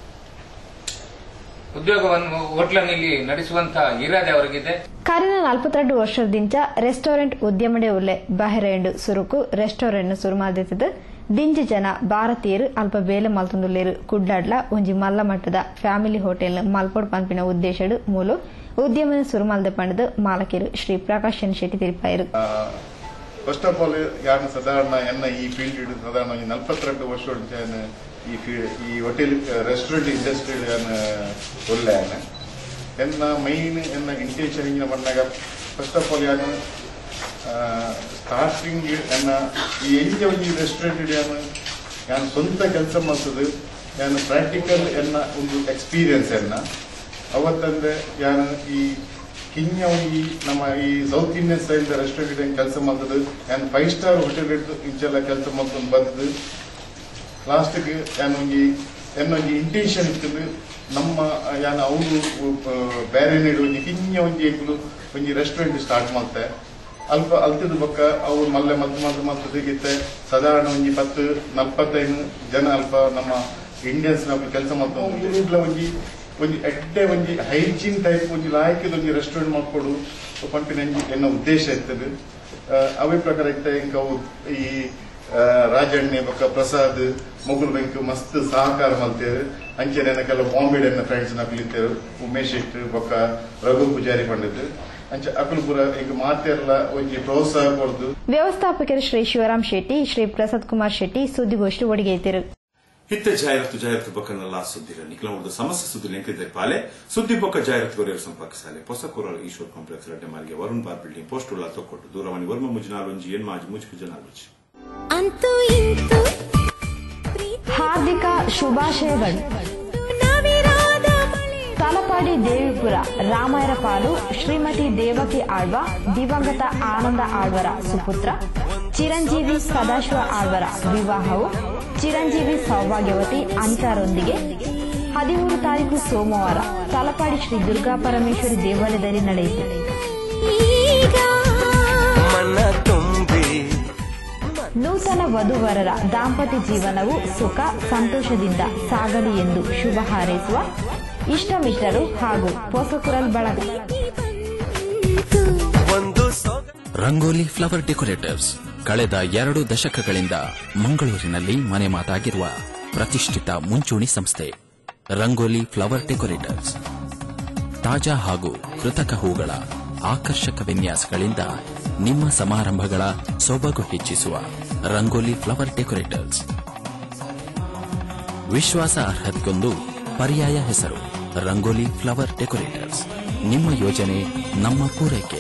ಉದ್ಯೋಗವನ್ನು ಹೋಟ್ಲನ್ನು ಇಲ್ಲಿ ನಡೆಸುವಂತಹ ಇರಾದೆ ಅವರಿಗಿದೆ ಕರಿನ ನಲ್ಪತ್ತೆರಡು ವರ್ಷದಿಂದ ರೆಸ್ಟೋರೆಂಟ್ ಉದ್ಯಮಡೆ ಉಲ್ಲೆ ಬಹರೇಂಡು ಸುರುಕು ರೆಸ್ಟೋರೆಂಟ್ ಸುರು ಮಾಡಿದ ದಿಂಜಿ ಜನ ಭಾರತೀಯರು ಅಲ್ಪ ಬೇಲೆ ಮಲ್ತೊಂದುಲ್ಲೇರು ಕುಡ್ಲಾಡ್ಲ ಒಂಜಿ ಮಲ್ಲ ಮಟ್ಟದ ಫ್ಯಾಮಿಲಿ ಹೋಟೆಲ್ ಮಲ್ಪೊಡ್ ಪಂಪಿನ ಉದ್ದೇಶಡು ಮೂಲು ಉದ್ಯಮ ಸುರು ಮಲ್ದೆ ಪಂಡದು ಮಾಲಕಿರು ಶ್ರೀ ಪ್ರಕಾಶ್ ಎನ್ ಶೆಟ್ಟಿ ತಿರುಪಾಯಿರು ಫಸ್ಟ್ ಆಫ್ ಆಲ್ ಯಾರು ಸಾಧಾರಣ ಎನ್ನ ಈ ಫೀಲ್ಡ್ ಹಿಡಿದು ಸಾಧಾರಣ ಒಂದು ನಲ್ವತ್ತೆರಡು ವರ್ಷ ಉಂಟು ಈ ಫೀಲ್ಡ್ ಈ ಹೋಟೆಲ್ ರೆಸ್ಟೋರೆಂಟ್ ಇಂಡಸ್ಟ್ರಿ ಒಳ್ಳೆ ಎನ್ನ ಮೈನ್ ಎನ್ನ ಇಂಟೆನ್ಷನ್ ಇಂಜಿನ ಬಂದಾಗ ಫಸ್ಟ್ ಆಫ್ ಆಲ್ ಯಾನು ಸ್ಟಾರ್ಟಿಂಗ್ ಎನ್ನ ಈ ಎಂಜ ಒಂದು ರೆಸ್ಟೋರೆಂಟ್ ಯಾನು ನಾನು ಸ್ವಂತ ಕೆಲಸ ಮಾಡ್ತದೆ ನಾನು ಪ್ರಾಕ್ಟಿಕಲ್ ಎನ್ನ ಒಂದು ಎಕ್ಸ್ಪೀರಿಯನ್ಸ್ ಎನ್ನ ಅವತ್ತಂದ್ರೆ ಯಾನು ಈ ಕಿಂಗ ಈ ನಮ್ಮ ಈ ಸೌತ್ ಇಂಡಿಯನ್ ಸ್ಟೈಲ್ ರೆಸ್ಟೋರೆಂಟ್ ಕೆಲಸ ಮಾಡ್ತದೆ ನಾನು ಫೈವ್ ಸ್ಟಾರ್ ಹೋಟೆಲ್ ಇಂಚೆಲ್ಲ ಕೆಲಸ ಮಾಡ್ಕೊಂಡು ಬಂದದ್ದು ಲಾಸ್ಟ್ಗೆ ನಾನು ಒಂಜಿ ಎನ್ನೊಂಜಿ ಇಂಟೆನ್ಷನ್ ಇರ್ತದೆ ನಮ್ಮ ಯಾನ ಅವರು ಬೇರೆ ನೀಡು ಒಂಜಿ ಕಿಂಗ ಒಂಜಿ ಎಂಕ್ಲು ಒಂಜಿ ರೆಸ್ಟೋರೆಂಟ್ ಸ್ಟಾರ್ಟ್ ಮಾಡ್ತೆ ಅಲ್ಪ ಅಲ್ತದ ಬೊಕ್ಕ ಅವ್ರು ಮಲ್ಲೆ ಮದ್ದು ಮದ್ದು ಮದ್ದು ತೆಗಿತ್ತೆ ಸಾಧಾರಣ ಒಂಜಿ ಪತ್ತು ನಲ್ಪತ್ತೈದು ಜನ ಅಲ್ಪ ನಮ್ಮ ಇಂಡಿಯನ್ಸ್ ನಾವು ಕೆಲಸ ಮಾಡ್ತಾರೆ ಇಡ್ಲ ಒಂಜಿ ಒಂಜಿ ಎಡ್ಡೆ ಒಂಜಿ ಹೈಜೀನ್ ಟೈಪ್ ಒಂಜಿ ಲಾಯಕದ ಒಂಜಿ ರೆಸ್ಟೋರೆಂಟ್ ಮಾಡ್ಕೊಡು ಪಂಪಿನ ಎನ್ನ ಉದ್ದೇಶ ಇರ್ತದೆ ಅವೇ ಪ್ರಕಾರ ಇತ್ತ ಇಂಕ ಅವು ಈ ಆ, ರಾಜಣ್ಣೆ ಬೊಕ್ಕ ಪ್ರಸಾದ್ ಮೊಗುಲ್ ಬೆಂಕ್ ಮಸ್ತ್ ಸಹಕಾರ ಮಲ್ತೇವೆ ಅಂಚೆ ನೆನಕೆಲ್ಲ ಬಾಂಬೆ ಎನ್ನ ಫ್ರೆಂಡ್ಸ್ ನ ಕಲಿತೇವೆ ಉಮೇಶ್ ಇಟ್ಟು ಬೊಕ್ಕ ರಘು ಪೂಜಾರಿ ಪಂಡಿತ್ ಅಂಚೆ ಅಕಲ್ ಪೂರ ಈಗ ಮಾತೆಲ್ಲ ಒಂಜಿ ಪ್ರೋತ್ಸಾಹ ಕೊಡ್ದು ವ್ಯವಸ್ಥಾಪಕರು ಶ್ರೀ ಶಿವರಾಮ್ ಶೆಟ್ಟಿ ಶ್ರೀ ಪ್ರಸಾದ್ ಕುಮಾರ್ ಶೆಟ್ಟಿ ಸುದ್ದಿಗೋಷ್ಠಿ ಒಡಿಗೈತಿರು ಹಿತ್ತ ಜಾಹೀರಾತು ಜಾಹೀರಾತು ಬೊಕ್ಕನೆಲ್ಲ ಸುದ್ದಿರ ನಿಖಿಲ ಒಂದು ಸಮಸ್ಯೆ ಸುದ್ದಿ ಲೆಂಕಿದೆ ಪಾಲೆ ಸುದ್ದಿ ಬೊಕ್ಕ ಜಾಹೀರಾತು ಗೊರೆಯವರು ಸಂಪರ್ಕಿಸಾಲೆ ಹೊಸ ಕೂರಲ್ ಈಶ್ವರ್ ಕಾಂಪ್ಲೆಕ್ಸ್ ರಡ್ಡೆ ಮಾರ್ಗೆ ವರುಣ್ ಬಾರ್ ಬಿಲ್ಡಿಂಗ್ ಪೋಸ್ಟ್ ಉಳ್ಳ ತೊಕ್ಕೊಟ್ಟು ದೂರವಾಣಿ ವರ್ಮ ಮುಜಿನಾಲೊಂಜಿ ಎಣ್ಮಾಜಿ ಮುಜುಕು ಜನಾಲೊಂಜಿ ಅಂತೂ ಇಂತೂ ಹಾರ್ದಿಕ ಶುಭಾಶಯಗಳು ತಲಪಾಡಿ ದೇವಿಪುರ ರಾಮಾಯರ ಪಾಲು ಶ್ರೀಮತಿ ದೇವಕಿ ಆಳ್ವ ದಿವಂಗತ ಆನಂದ ಆಳ್ವರ ಸುಪುತ್ರ ಚಿರಂಜೀವಿ ಸದಾಶಿವ ಆಳ್ವರ ವಿವಾಹವು ಚಿರಂಜೀವಿ ಸೌಭಾಗ್ಯವತಿ ಅನಿತಾರೊಂದಿಗೆ ಹದಿಮೂರು ತಾರೀಕು ಸೋಮವಾರ ತಲಪಾಡಿ ಶ್ರೀ ದುರ್ಗಾ ಪರಮೇಶ್ವರಿ ದೇವಾಲಯದಲ್ಲಿ ನಡೆಯಿತು ಮನ ತುಂಬಿ ನೂತನ ವಧುವರರ ದಾಂಪತ್ಯ ಜೀವನವು ಸುಖ ಸಂತೋಷದಿಂದ ಸಾಗಲಿ ಎಂದು ಶುಭ ಹಾರೈಸುವ ಇಷ್ಟಮಿಷ್ಟರು ಹಾಗೂ ಪೊಸಕುರಲ್ ಬಳಗ ಒಂದು ರಂಗೋಲಿ ಫ್ಲವರ್ ಡೆಕೋರೇಟರ್ಸ್ ಕಳೆದ ಎರಡು ದಶಕಗಳಿಂದ ಮಂಗಳೂರಿನಲ್ಲಿ ಮನೆ ಮಾತಾಗಿರುವ ಪ್ರತಿಷ್ಠಿತ ಮುಂಚೂಣಿ ಸಂಸ್ಥೆ ರಂಗೋಲಿ ಫ್ಲವರ್ ಡೆಕೋರೇಟರ್ಸ್ ತಾಜಾ ಹಾಗೂ ಕೃತಕ ಹೂಗಳ ಆಕರ್ಷಕ ವಿನ್ಯಾಸಗಳಿಂದ ನಿಮ್ಮ ಸಮಾರಂಭಗಳ ಸೊಬಗು ಹೆಚ್ಚಿಸುವ ರಂಗೋಲಿ ಫ್ಲವರ್ ಡೆಕೋರೇಟರ್ಸ್ ವಿಶ್ವಾಸ ಅರ್ಹತೆಗೊಂದು ಪರ್ಯಾಯ ಹೆಸರು ರಂಗೋಲಿ ಫ್ಲವರ್ ಡೆಕೋರೇಟರ್ಸ್ ನಿಮ್ಮ ಯೋಜನೆ ನಮ್ಮ ಪೂರೈಕೆ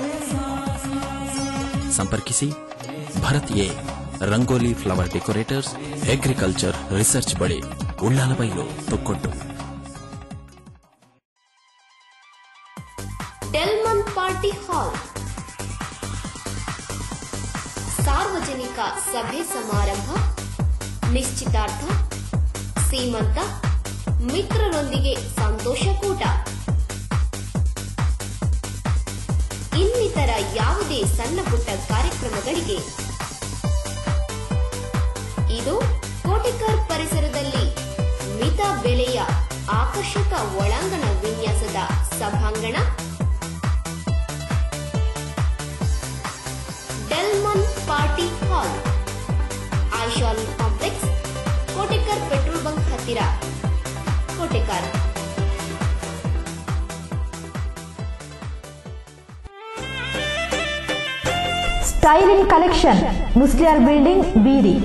ಸಂಪರ್ಕಿಸಿ Bharat A Rangoli flower decorators agriculture research ಬಳಿ ಉಳ್ಳಾಲಬೈಲು ತೊಕ್ಕೊಟ್ಟು ಡೆಲ್ಮನ್ ಪಾರ್ಟಿ ಹಾಲ್ ಸಾರ್ವಜನಿಕ ಸಭೆ ಸಮಾರಂಭ ನಿಶ್ಚಿತಾರ್ಥ ಸೀಮಂತ ಮಿತ್ರರೊಂದಿಗೆ ಸಂತೋಷಕೂಟ ಇನ್ನಿತರ ಯಾವುದೇ ಸಣ್ಣ ಪುಟ್ಟ ಕಾರ್ಯಕ್ರಮಗಳಿಗೆ ಇದು ಕೋಟಿಕರ್ ಪರಿಸರದಲ್ಲಿ ಮಿತ ಬೆಲೆಯ ಆಕರ್ಷಕ ಒಳಾಂಗಣ ವಿನ್ಯಾಸದ ಸಭಾಂಗಣ Delman party hall Vishal complex Kotekar petrol bunk ಹತ್ತಿರ Kotekar styling collection Musliyar building Beeri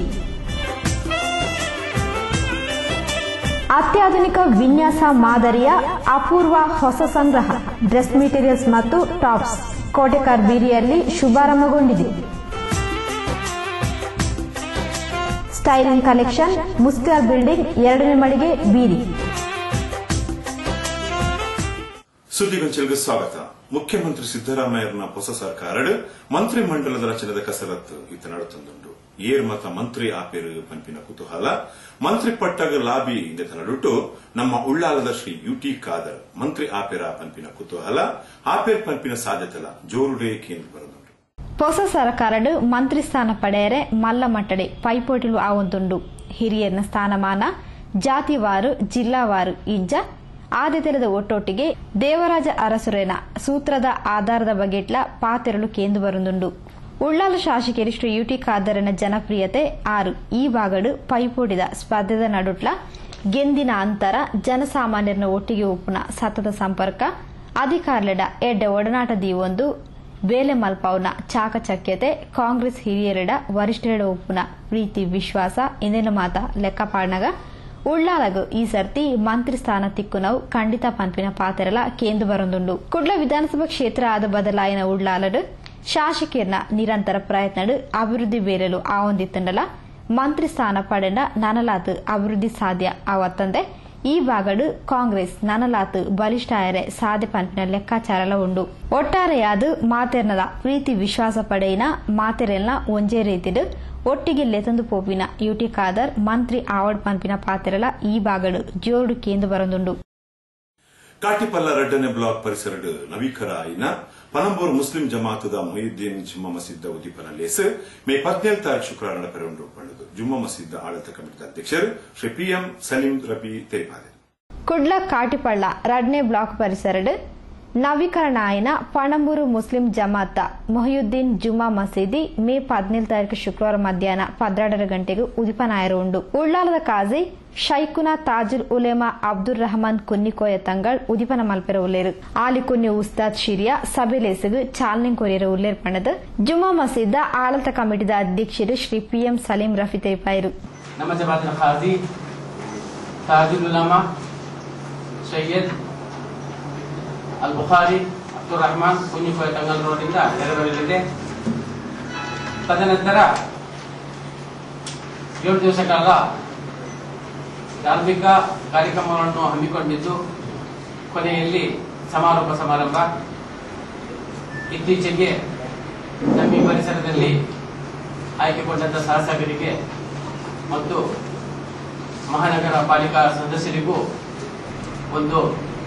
ಅತ್ಯಾಧುನಿಕ ವಿನ್ಯಾಸ ಮಾದರಿಯ ಅಪೂರ್ವ ಹೊಸ ಸಂಗ್ರಹ ಡ್ರೆಸ್ ಮೆಟೀರಿಯಲ್ಸ್ ಮತ್ತು ಟಾಪ್ಸ್ ಕೋಟೆಕಾರ್ ಬೀರಿಯಲ್ಲಿ ಶುಭಾರಂಭಗೊಂಡಿದೆ ಸ್ಟೈಲಿಂಗ್ ಕಲೆಕ್ಷನ್ ಮುಸ್ಲಿಯಾರ್ ಬಿಲ್ಡಿಂಗ್ ಎರಡನೇ ಮಳಿಗೆ ಬೀರಿ ಸುದ್ದಿಗೊಂಚಲ್ಗೆ ಸ್ವಾಗತ ಮುಖ್ಯಮಂತ್ರಿ ಸಿದ್ದರಾಮಯ್ಯರನ ಹೊಸ ಸರ್ಕಾರಡ್ ಮಂತ್ರಿ ಮಂಡಲದ ರಚನೆದ ಕಸರತ್ತು ಇತ್ತ ನಡುತ್ತೊಂದುಂಡು ಏರ್ ಮತ ಮಂತ್ರಿ ಆಪೇರು ಪಂಪಿನ ಕುತೂಹಲ ಮಂತ್ರಿ ಪಟ್ಟಗ ಲಾಬಿ ಇಂದೆತ ನಡುಟ್ಟು ನಮ್ಮ ಉಳ್ಳಾಲದ ಶ್ರೀ ಯುಟಿ ಖಾದರ್ ಮಂತ್ರಿ ಆಪೇರ ಪಂಪಿನ ಕುತೂಹಲ ಆಪೇರ್ ಪಂಪಿನ ಸಾಧ್ಯತೆಲ ಜೋರುಡೇ ಕೇಂದ್ರ ಬರದುಂಡು ಹೊಸ ಸರ್ಕಾರಡು ಮಂತ್ರಿ ಸ್ಥಾನ ಪಡೆಯರೆ ಮಲ್ಲ ಮಟ್ಟಡೆ ಪೈಪೋಟಿಲು ಆವೊಂದುಂಡು ಹಿರಿಯರ್ನ ಸ್ಥಾನಮಾನ ಜಾತಿವಾರು ಜಿಲ್ಲಾವಾರು ಇಂಜ ಆದ್ಯತೆಲದ ಒಟ್ಟೊಟ್ಟಿಗೆ ದೇವರಾಜ ಅರಸುರೇನ ಸೂತ್ರದ ಆಧಾರದ ಬಗೆಟ್ಲ ಪಾತೆರಳು ಕೇಂದು ಬರುಂದುಂಡು ಉಳ್ಳಾಲ ಶಾಸಕರು ಶ್ರೀ ಯುಟಿ ಖಾದರನ ಜನಪ್ರಿಯತೆ ಆರು ಈ ಬಾಗಡು ಪೈಪೋಟಿದ ಸ್ಪರ್ಧೆದ ನಡುಟ್ಲ ಗೆಂದಿನ ಅಂತರ ಜನಸಾಮಾನ್ಯರನ್ನ ಒಟ್ಟಿಗೆ ಒಪ್ಪುನ ಸತತ ಸಂಪರ್ಕ ಅಧಿಕಾರಲೆಡ ಎಡ್ಡೆ ಒಡನಾಟ ದೀವೊಂದು ಬೇಲೆ ಮಲ್ಪೌನ ಚಾಕಚಕ್ಯತೆ ಕಾಂಗ್ರೆಸ್ ಹಿರಿಯರೆಡ ವರಿಷ್ಠರೆಡ ಒಪ್ಪುನ ಪ್ರೀತಿ ವಿಶ್ವಾಸ ಇಂದಿನ ಮಾತ ಲೆಕ್ಕಪಾಡ್ನಗ ಉಳ್ಳಾಲಗು ಈ ಸರ್ತಿ ಮಂತ್ರಿ ಸ್ಥಾನ ತಿಕ್ಕುನವು ಖಂಡಿತ ಪಂಪಿನ ಪಾತೆರಲ ಕೇಂದು ಬರೊಂದುಂಡು ಕುಡ್ಲ ವಿಧಾನಸಭಾ ಕ್ಷೇತ್ರ ಆದ ಬದಲಾಯಿನ ಉಳ್ಳಾಲಡು ಶಾಸಕೀರ್ನ ನಿರಂತರ ಪ್ರಯತ್ನಡು ಅಭಿವೃದ್ಧಿ ಬೇರಲು ಆವೊಂದಿತ್ತಂಡಲ ಮಂತ್ರಿ ಸ್ಥಾನ ಪಡೆಂಡ ನನಲಾತ್ ಅಭಿವೃದ್ಧಿ ಸಾಧ್ಯ ಆವತ್ತಂದೆ ಈ ಬಾಗಡು ಕಾಂಗ್ರೆಸ್ ನನಲಾತ್ ಬಲಿಷ್ಠಾಯರೆ ಸಾಧ್ಯ ಪಂಪಿನ ಲೆಕ್ಕಾಚಾರಲ ಉಂಡು ಒಟ್ಟಾರೆಯಾದ ಮಾತೆರ್ನದ ಪ್ರೀತಿ ವಿಶ್ವಾಸ ಪಡೆಯಿನ ಮಾತೆರೆಲ್ನ ಒಂಜೇ ರೀತಿಡು ಒಟ್ಟಿಗೆ ಲೆತಂದು ಪೋಪಿನ ಯುಟಿ ಖಾದರ್ ಮಂತ್ರಿ ಆವಡ್ ಪಂಪಿನ ಪಾತೆರಲ ಈ ಬಾಗಡು ಜೋರ್ಡು ಕೇಂದು ಬರೊಂದುಂಡು ಕಾಟಿಪಲ್ಲ ರೆಡ್ಡನೆ ಬ್ಲಾಕ್ ಪರಿಸರಡ್ ನವೀಕರ ಆಯಿನ ಪನಂಬೂರು ಮುಸ್ಲಿಂ ಜಮಾತದ ಮೊಹಿದ್ದೀನ್ ಜುಮ್ಮಾ ಮಸೀದ್ ಉದ್ದೀಪನ ಲೇಸ್ ಮೇ ಪದ್ನೇಳು ತಾರೀಕು ಶುಕ್ರವಾರ ನಡೆಪೆರೊಂಡು ಪಣ್ಣದು ಜುಮ್ಮಾ ಮಸೀದ್ ಆಡಳಿತ ಕಮಿಟಿದ ಅಧ್ಯಕ್ಷರು ಶ್ರೀ ಪಿಎಂ ಸಲೀಂ ರಬಿ ತೇಪಾದೆ ಕುಡ್ಲ ಕಾಟಿಪಳ್ಳ ರಡ್ನೆ ಬ್ಲಾಕ್ ಪರಿಸರಡ್ ನವೀಕರಣ ಆಯ್ನ ಪಣಂಬೂರು ಮುಸ್ಲಿಂ ಜಮಾತ ಮೊಹಿಯುದ್ದೀನ್ ಜುಮಾ ಮಸೀದಿ ಮೇ ಪದ್ನೇಳು ತಾರೀಕು ಶುಕ್ರವಾರ ಮಧ್ಯಾಹ್ನ ಪದ್ನೆರಡರ ಗಂಟೆಗೆ ಉದಿಪನಾಯರು ಉಂಡು ಉಳ್ಳಾಲದ ಕಾಜಿ ಶೈಖುನಾ ತಾಜುಲ್ ಉಲೇಮಾ ಅಬ್ದುಲ್ ರಹಮಾನ್ ಕುನ್ನಿಕೋಯ ತಂಗಳ್ ಉದಿಪನ ಮಲ್ಪೆರ ಉಲ್ಲೇರು ಆಲಿ ಕುನ್ನಿ ಉಸ್ತಾದ್ ಶಿರಿಯಾ ಸಭೆಲೇಸಗು ಚಾಲನೆ ಕೊರಿಯರ ಉಲ್ಲೇರ್ ಪಣದು ಜುಮಾ ಮಸೀದ ಆಡಳಿತ ಕಮಿಟಿದ ಅಧ್ಯಕ್ಷರು ಶ್ರೀ ಪಿಎಂ ಸಲೀಂ ರಫಿ ತೇಪಾಯಿರು ನಮ್ಮ ಜಮಾತಿನ ಖಾಜಿ ತಾಜುಲ್ ಉಲಮಾ ಸೈಯದ್ ಅಲ್ ಬುಖಾರಿ ಅಬ್ದುಲ್ ರಹಮಾನ್ ಕುഞ്ഞിಕೋಯ ತಂಗಲ್ ರೋಡಿಂದ ನೆರವೇರಲಿದೆ ತದನಂತರ ಏಳು ದಿವಸ ಕಾಲ ಧಾರ್ಮಿಕ ಕಾರ್ಯಕ್ರಮಗಳನ್ನು ಹಮ್ಮಿಕೊಂಡಿದ್ದು ಕೊನೆಯಲ್ಲಿ ಸಮಾರೋಪ ಸಮಾರಂಭ ಇತ್ತೀಚೆಗೆ ನಮ್ಮ ಈ ಪರಿಸರದಲ್ಲಿ ಆಯ್ಕೆಗೊಂಡಂತ ಶಾಸಕರಿಗೆ ಮತ್ತು ಮಹಾನಗರ ಪಾಲಿಕಾ ಸದಸ್ಯರಿಗೂ ಒಂದು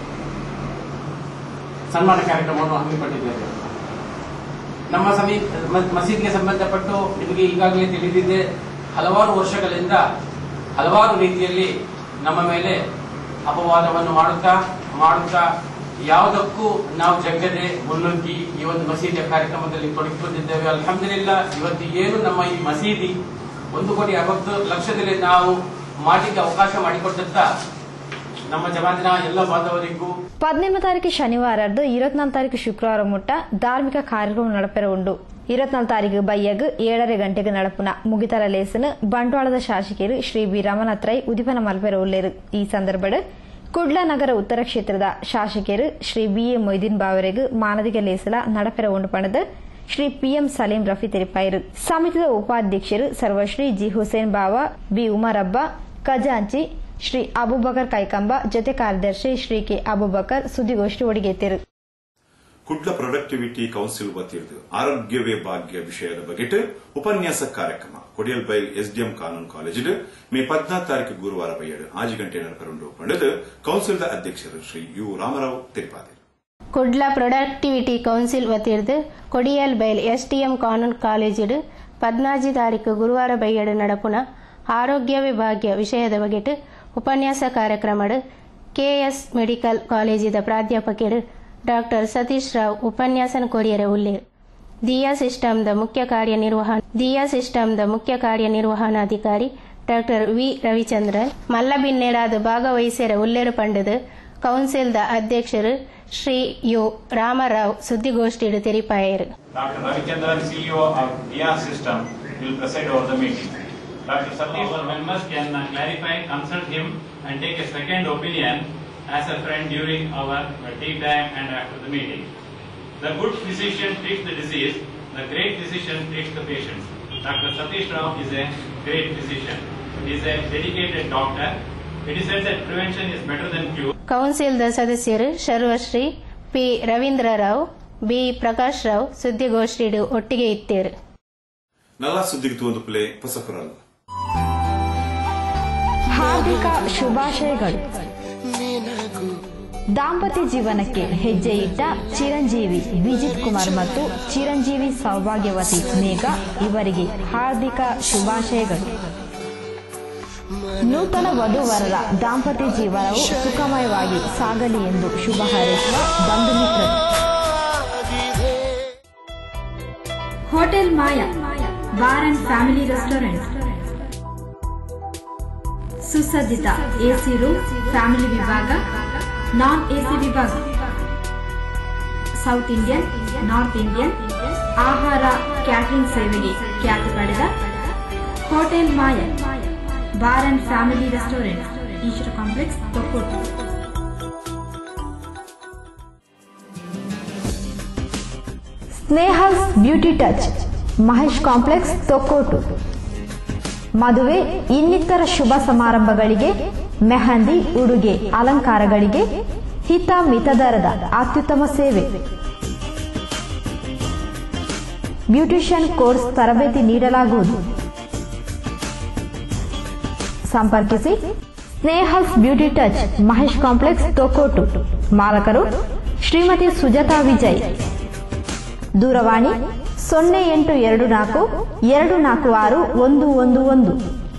ಸನ್ಮಾನ ಕಾರ್ಯಕ್ರಮವನ್ನು ಹಮ್ಮಿಕೊಂಡಿದ್ದೇವೆ ನಮ್ಮ ಸಮೀ ಮ- ಮಸೀದ್ಗೆ ಸಂಬಂಧಪಟ್ಟು ನಿಮಗೆ ಈಗಾಗಲೇ ತಿಳಿದಿದೆ ಹಲವಾರು ವರ್ಷಗಳಿಂದ ಹಲವಾರು ರೀತಿಯಲ್ಲಿ ನಮ್ಮ ಮೇಲೆ ಅಪವಾದವನ್ನು ಮಾಡುತ್ತಾ ಮಾಡುತ್ತಾ ಯಾವುದಕ್ಕೂ ನಾವು ಜಗ್ಗದೆ ಮುನ್ನುಗ್ಗಿ ಈ ಒಂದು ಮಸೀದಿಯ ಕಾರ್ಯಕ್ರಮದಲ್ಲಿ ತೊಡಗಿಕೊಂಡಿದ್ದೇವೆ ಅಲ್ಹಮ್ದುಲಿಲ್ಲ ಇವತ್ತು ಏನು ನಮ್ಮ ಈ ಮಸೀದಿ ಒಂದು ಕೋಟಿ ಅರವತ್ತು ಲಕ್ಷದಲ್ಲಿ ನಾವು ಮಾಡಲಿಕ್ಕೆ ಅವಕಾಶ ಮಾಡಿಕೊಟ್ಟಂತ ನಮ್ಮ ಜಮಾತಿನ ಎಲ್ಲ ಬಾಂಧವರಿಗೂ ಪದ್ನೆಂಟು ತಾರೀಕು ಶನಿವಾರದ್ದು ಇರುವತ್ನಾಲ್ಕು ತಾರೀಕು ಶುಕ್ರವಾರ ಮುಟ್ಟ ಧಾರ್ಮಿಕ ಕಾರ್ಯಕ್ರಮ ನಡಪೆರ ಉಂಡು ಇರುವತ್ನಾಲ್ಕು ತಾರೀಕು ಬಯ್ಯಗ್ ಏಳரை ಗಂಟೆಗೆ ನಡಪುನ ಮುಗಿತರ ಲೇಸನ್ ಬಂಟ್ವಾಳದ ಶಾಸಕರು ಶ್ರೀ ಬಿ ರಮನಾಥ್ ರೈ ಉದಿಪನ ಮಲ್ಪೆರ ಉಲ್ಲೇರು ಈ ಸಂದರ್ಭಡ್ ಕುಡ್ಲ ನಗರ ಉತ್ತರ ಕ್ಷೇತ್ರದ ಶಾಸಕರು ಶ್ರೀ ಬಿ ಎ ಮೊಯ್ದೀನ್ ಬಾವರೆಗೂ ಮಾನದಿಗೆ ಲೇಸಲ ನಡಪೆರ ಉಂಡು ಪಣದ ಶ್ರೀ ಪಿಎಂ ಸಲೀಂ ರಫಿ ತೆರಿಪಾಯಿರು ಸಮಿತಿಯ ಉಪಾಧ್ಯಕ್ಷರು ಸರ್ವಶ್ರೀ ಜಿ ಹುಸೇನ್ ಬಾವ ಬಿ ಉಮರಬ್ಬ ಖಜಾಂಚಿ ಶ್ರೀ ಅಬುಬಕರ್ ಕೈಕಂಬ ಜೊತೆ ಕಾರ್ಯದರ್ಶಿ ಶ್ರೀ ಕೆ ಅಬುಬಕರ್ ಸುದ್ದಿಗೋಷ್ಠಿ ಒಡಿಗೆತ್ತರು ಕುಡ್ಲ ಪ್ರೊಡಕ್ಟಿವಿಟಿ ಕೌನ್ಸಿಲ್ ವತಿರ್ದು ಆರೋಗ್ಯವೇ ಭಾಗ್ಯ ವಿಷಯದ ಬಗೆಟ್ ಉಪನ್ಯಾಸ ಕಾರ್ಯಕ್ರಮ ಕೊಡಿಯಲ್ಬೈಲ್ ಎಸ್ಡಿಎಂ ಕಾನೂನು ಕಾಲೇಜ್ ಮೇ ಪದ್ನಾಲ್ಕು ತಾರೀಕು ಗುರುವಾರ ಬೈಯಡು ಆಜು ಗಂಟೆ ನಡಪರುಂಡು ಪಂಡದು ಕೌನ್ಸಿಲ್ದ ಅಧ್ಯಕ್ಷರು ಶ್ರೀ ಯು ರಾಮರಾವ್ ತಿರುಪಾದೆ ಕುಡ್ಲ ಪ್ರೊಡಕ್ಟಿವಿಟಿ ಕೌನ್ಸಿಲ್ ವತಿರ್ದು ಕೊಡಿಯಲ್ ಬೈಲ್ ಎಸ್ಟಿಎಂ ಕಾನೂನು ಕಾಲೇಜಿಡು ಪದ್ನಾಜಿ ತಾರೀಕು ಗುರುವಾರ ಬೈಯಡು ನಡಪುನ ಆರೋಗ್ಯವೇ ಭಾಗ್ಯ ವಿಷಯದ ಬಗೆಟ್ ಉಪನ್ಯಾಸ ಕಾರ್ಯಕ್ರಮಡು ಕೆಎಸ್ ಮೆಡಿಕಲ್ ಕಾಲೇಜಿದ ಪ್ರಾಧ್ಯಾಪಕರು ಡಾಕ್ಟರ್ ಸತೀಶ್ ರಾವ್ ಉಪನ್ಯಾಸನ ಕೊರಿಯರ ಉಲ್ಲೇರ್ ದಿಯಾ ಸಿಸ್ಟಮ್ದ ಮುಖ್ಯ ಕಾರ್ಯನಿರ್ವಹಣ ದಿಯಾ ಸಿಸ್ಟಮ್ದ ಮುಖ್ಯ ಕಾರ್ಯನಿರ್ವಹಣಾಧಿಕಾರಿ ಡಾಕ್ಟರ್ ವಿ ರವಿಚಂದ್ರನ್ ಮಲ್ಲಬಿನ್ನೆಡಾದ ಭಾಗವಹಿಸಿರ ಉಲ್ಲೇರು ಪಂಡದು ಕೌನ್ಸಿಲ್ದ ಅಧ್ಯಕ್ಷರು ಶ್ರೀ ಯು ರಾಮರಾವ್ ಸುದ್ದಿಗೋಷ್ಠಿಡು ತೆರಿಪಾಯರು Dr. Ravichandran, CEO of DIA System, will preside over the meeting. Dr. Satish, our members can uh, clarify, consult him and take a second opinion as a friend during our uh, tea time and after the meeting. The good physician treats the disease, the great physician treats the patients. Dr. Satish Rao is a great physician. He is a dedicated doctor. It is said that prevention is better than cure. ಕೌನ್ಸಿಲ್ದ ಸದಸ್ಯರು ಸರ್ವಶ್ರೀ P Ravindra Rao B Prakash Rao ಸುದ್ದಿಗೋಷ್ಠಿಡು ಒಟ್ಟಿಗೆ ಇತ್ತೇರು ನಲ್ಲ ಸುದ್ದಿಗೆ ತೂಂದು play ಪಸಕರಲ್ಲ ಹಾರ್ದಿಕ ಶುಭಾಶಯಗಳು ದಾಂಪತ್ಯ ಜೀವನಕ್ಕೆ ಹೆಜ್ಜೆ ಇಟ್ಟ ಚಿರಂಜೀವಿ ವಿಜಿತ್ ಕುಮಾರ್ ಮತ್ತು ಚಿರಂಜೀವಿ ಸೌಭಾಗ್ಯವತಿ ಮೇಘ ಇವರಿಗೆ ಹಾರ್ದಿಕ ಶುಭಾಶಯಗಳು ನೂತನ ವಧುವರರ ದಾಂಪತ್ಯ ಜೀವನವು ಸುಖಮಯವಾಗಿ ಸಾಗಲಿ ಎಂದು ಶುಭ ಹಾರೈಸುವ ಬಂಧು ಮಿತ್ರರು hotel Maya bar and family restaurant ಸುಸಜ್ಜಿತ ಎಸಿ ರೂಮ್ ಫ್ಯಾಮಿಲಿ ವಿಭಾಗ ನಾನ್ ಎಸಿ ವಿಭಾಗ ಸೌತ್ ಇಂಡಿಯನ್ ನಾರ್ತ್ ಇಂಡಿಯನ್ ಆಹಾರ ಕ್ಯಾಟರಿಂಗ್ ಸೇವೆಗೆ ಖ್ಯಾತಿ ಪಡೆದ hotel Maya bar and family restaurant Ishwara complex Thokkottu Snehal's beauty touch Mahesh complex Thokkottu ಮದುವೆ ಇನ್ನಿತರ ಶುಭ ಸಮಾರಂಭಗಳಿಗೆ ಮೆಹಂದಿ ಉಡುಗೆ ಅಲಂಕಾರಗಳಿಗೆ ಹಿತ ಮಿತದರದ ಅತ್ಯುತ್ತಮ ಸೇವೆ ಬ್ಯೂಟಿಷಿಯನ್ ಕೋರ್ಸ್ ತರಬೇತಿ ನೀಡಲಾಗುವುದು ಸಂಪರ್ಕಿಸಿ Snehal's beauty touch Mahesh complex Thokkottu ಮಾಲಕರು ಶ್ರೀಮತಿ ಸುಜಾತಾ ವಿಜಯ್ ದೂರವಾಣಿ ಸೊನ್ನೆ ಎಂಟು ಎರಡು ನಾಲ್ಕು ಎರಡು ನಾಲ್ಕು ಆರು ಒಂದು ಒಂದು ಒಂದು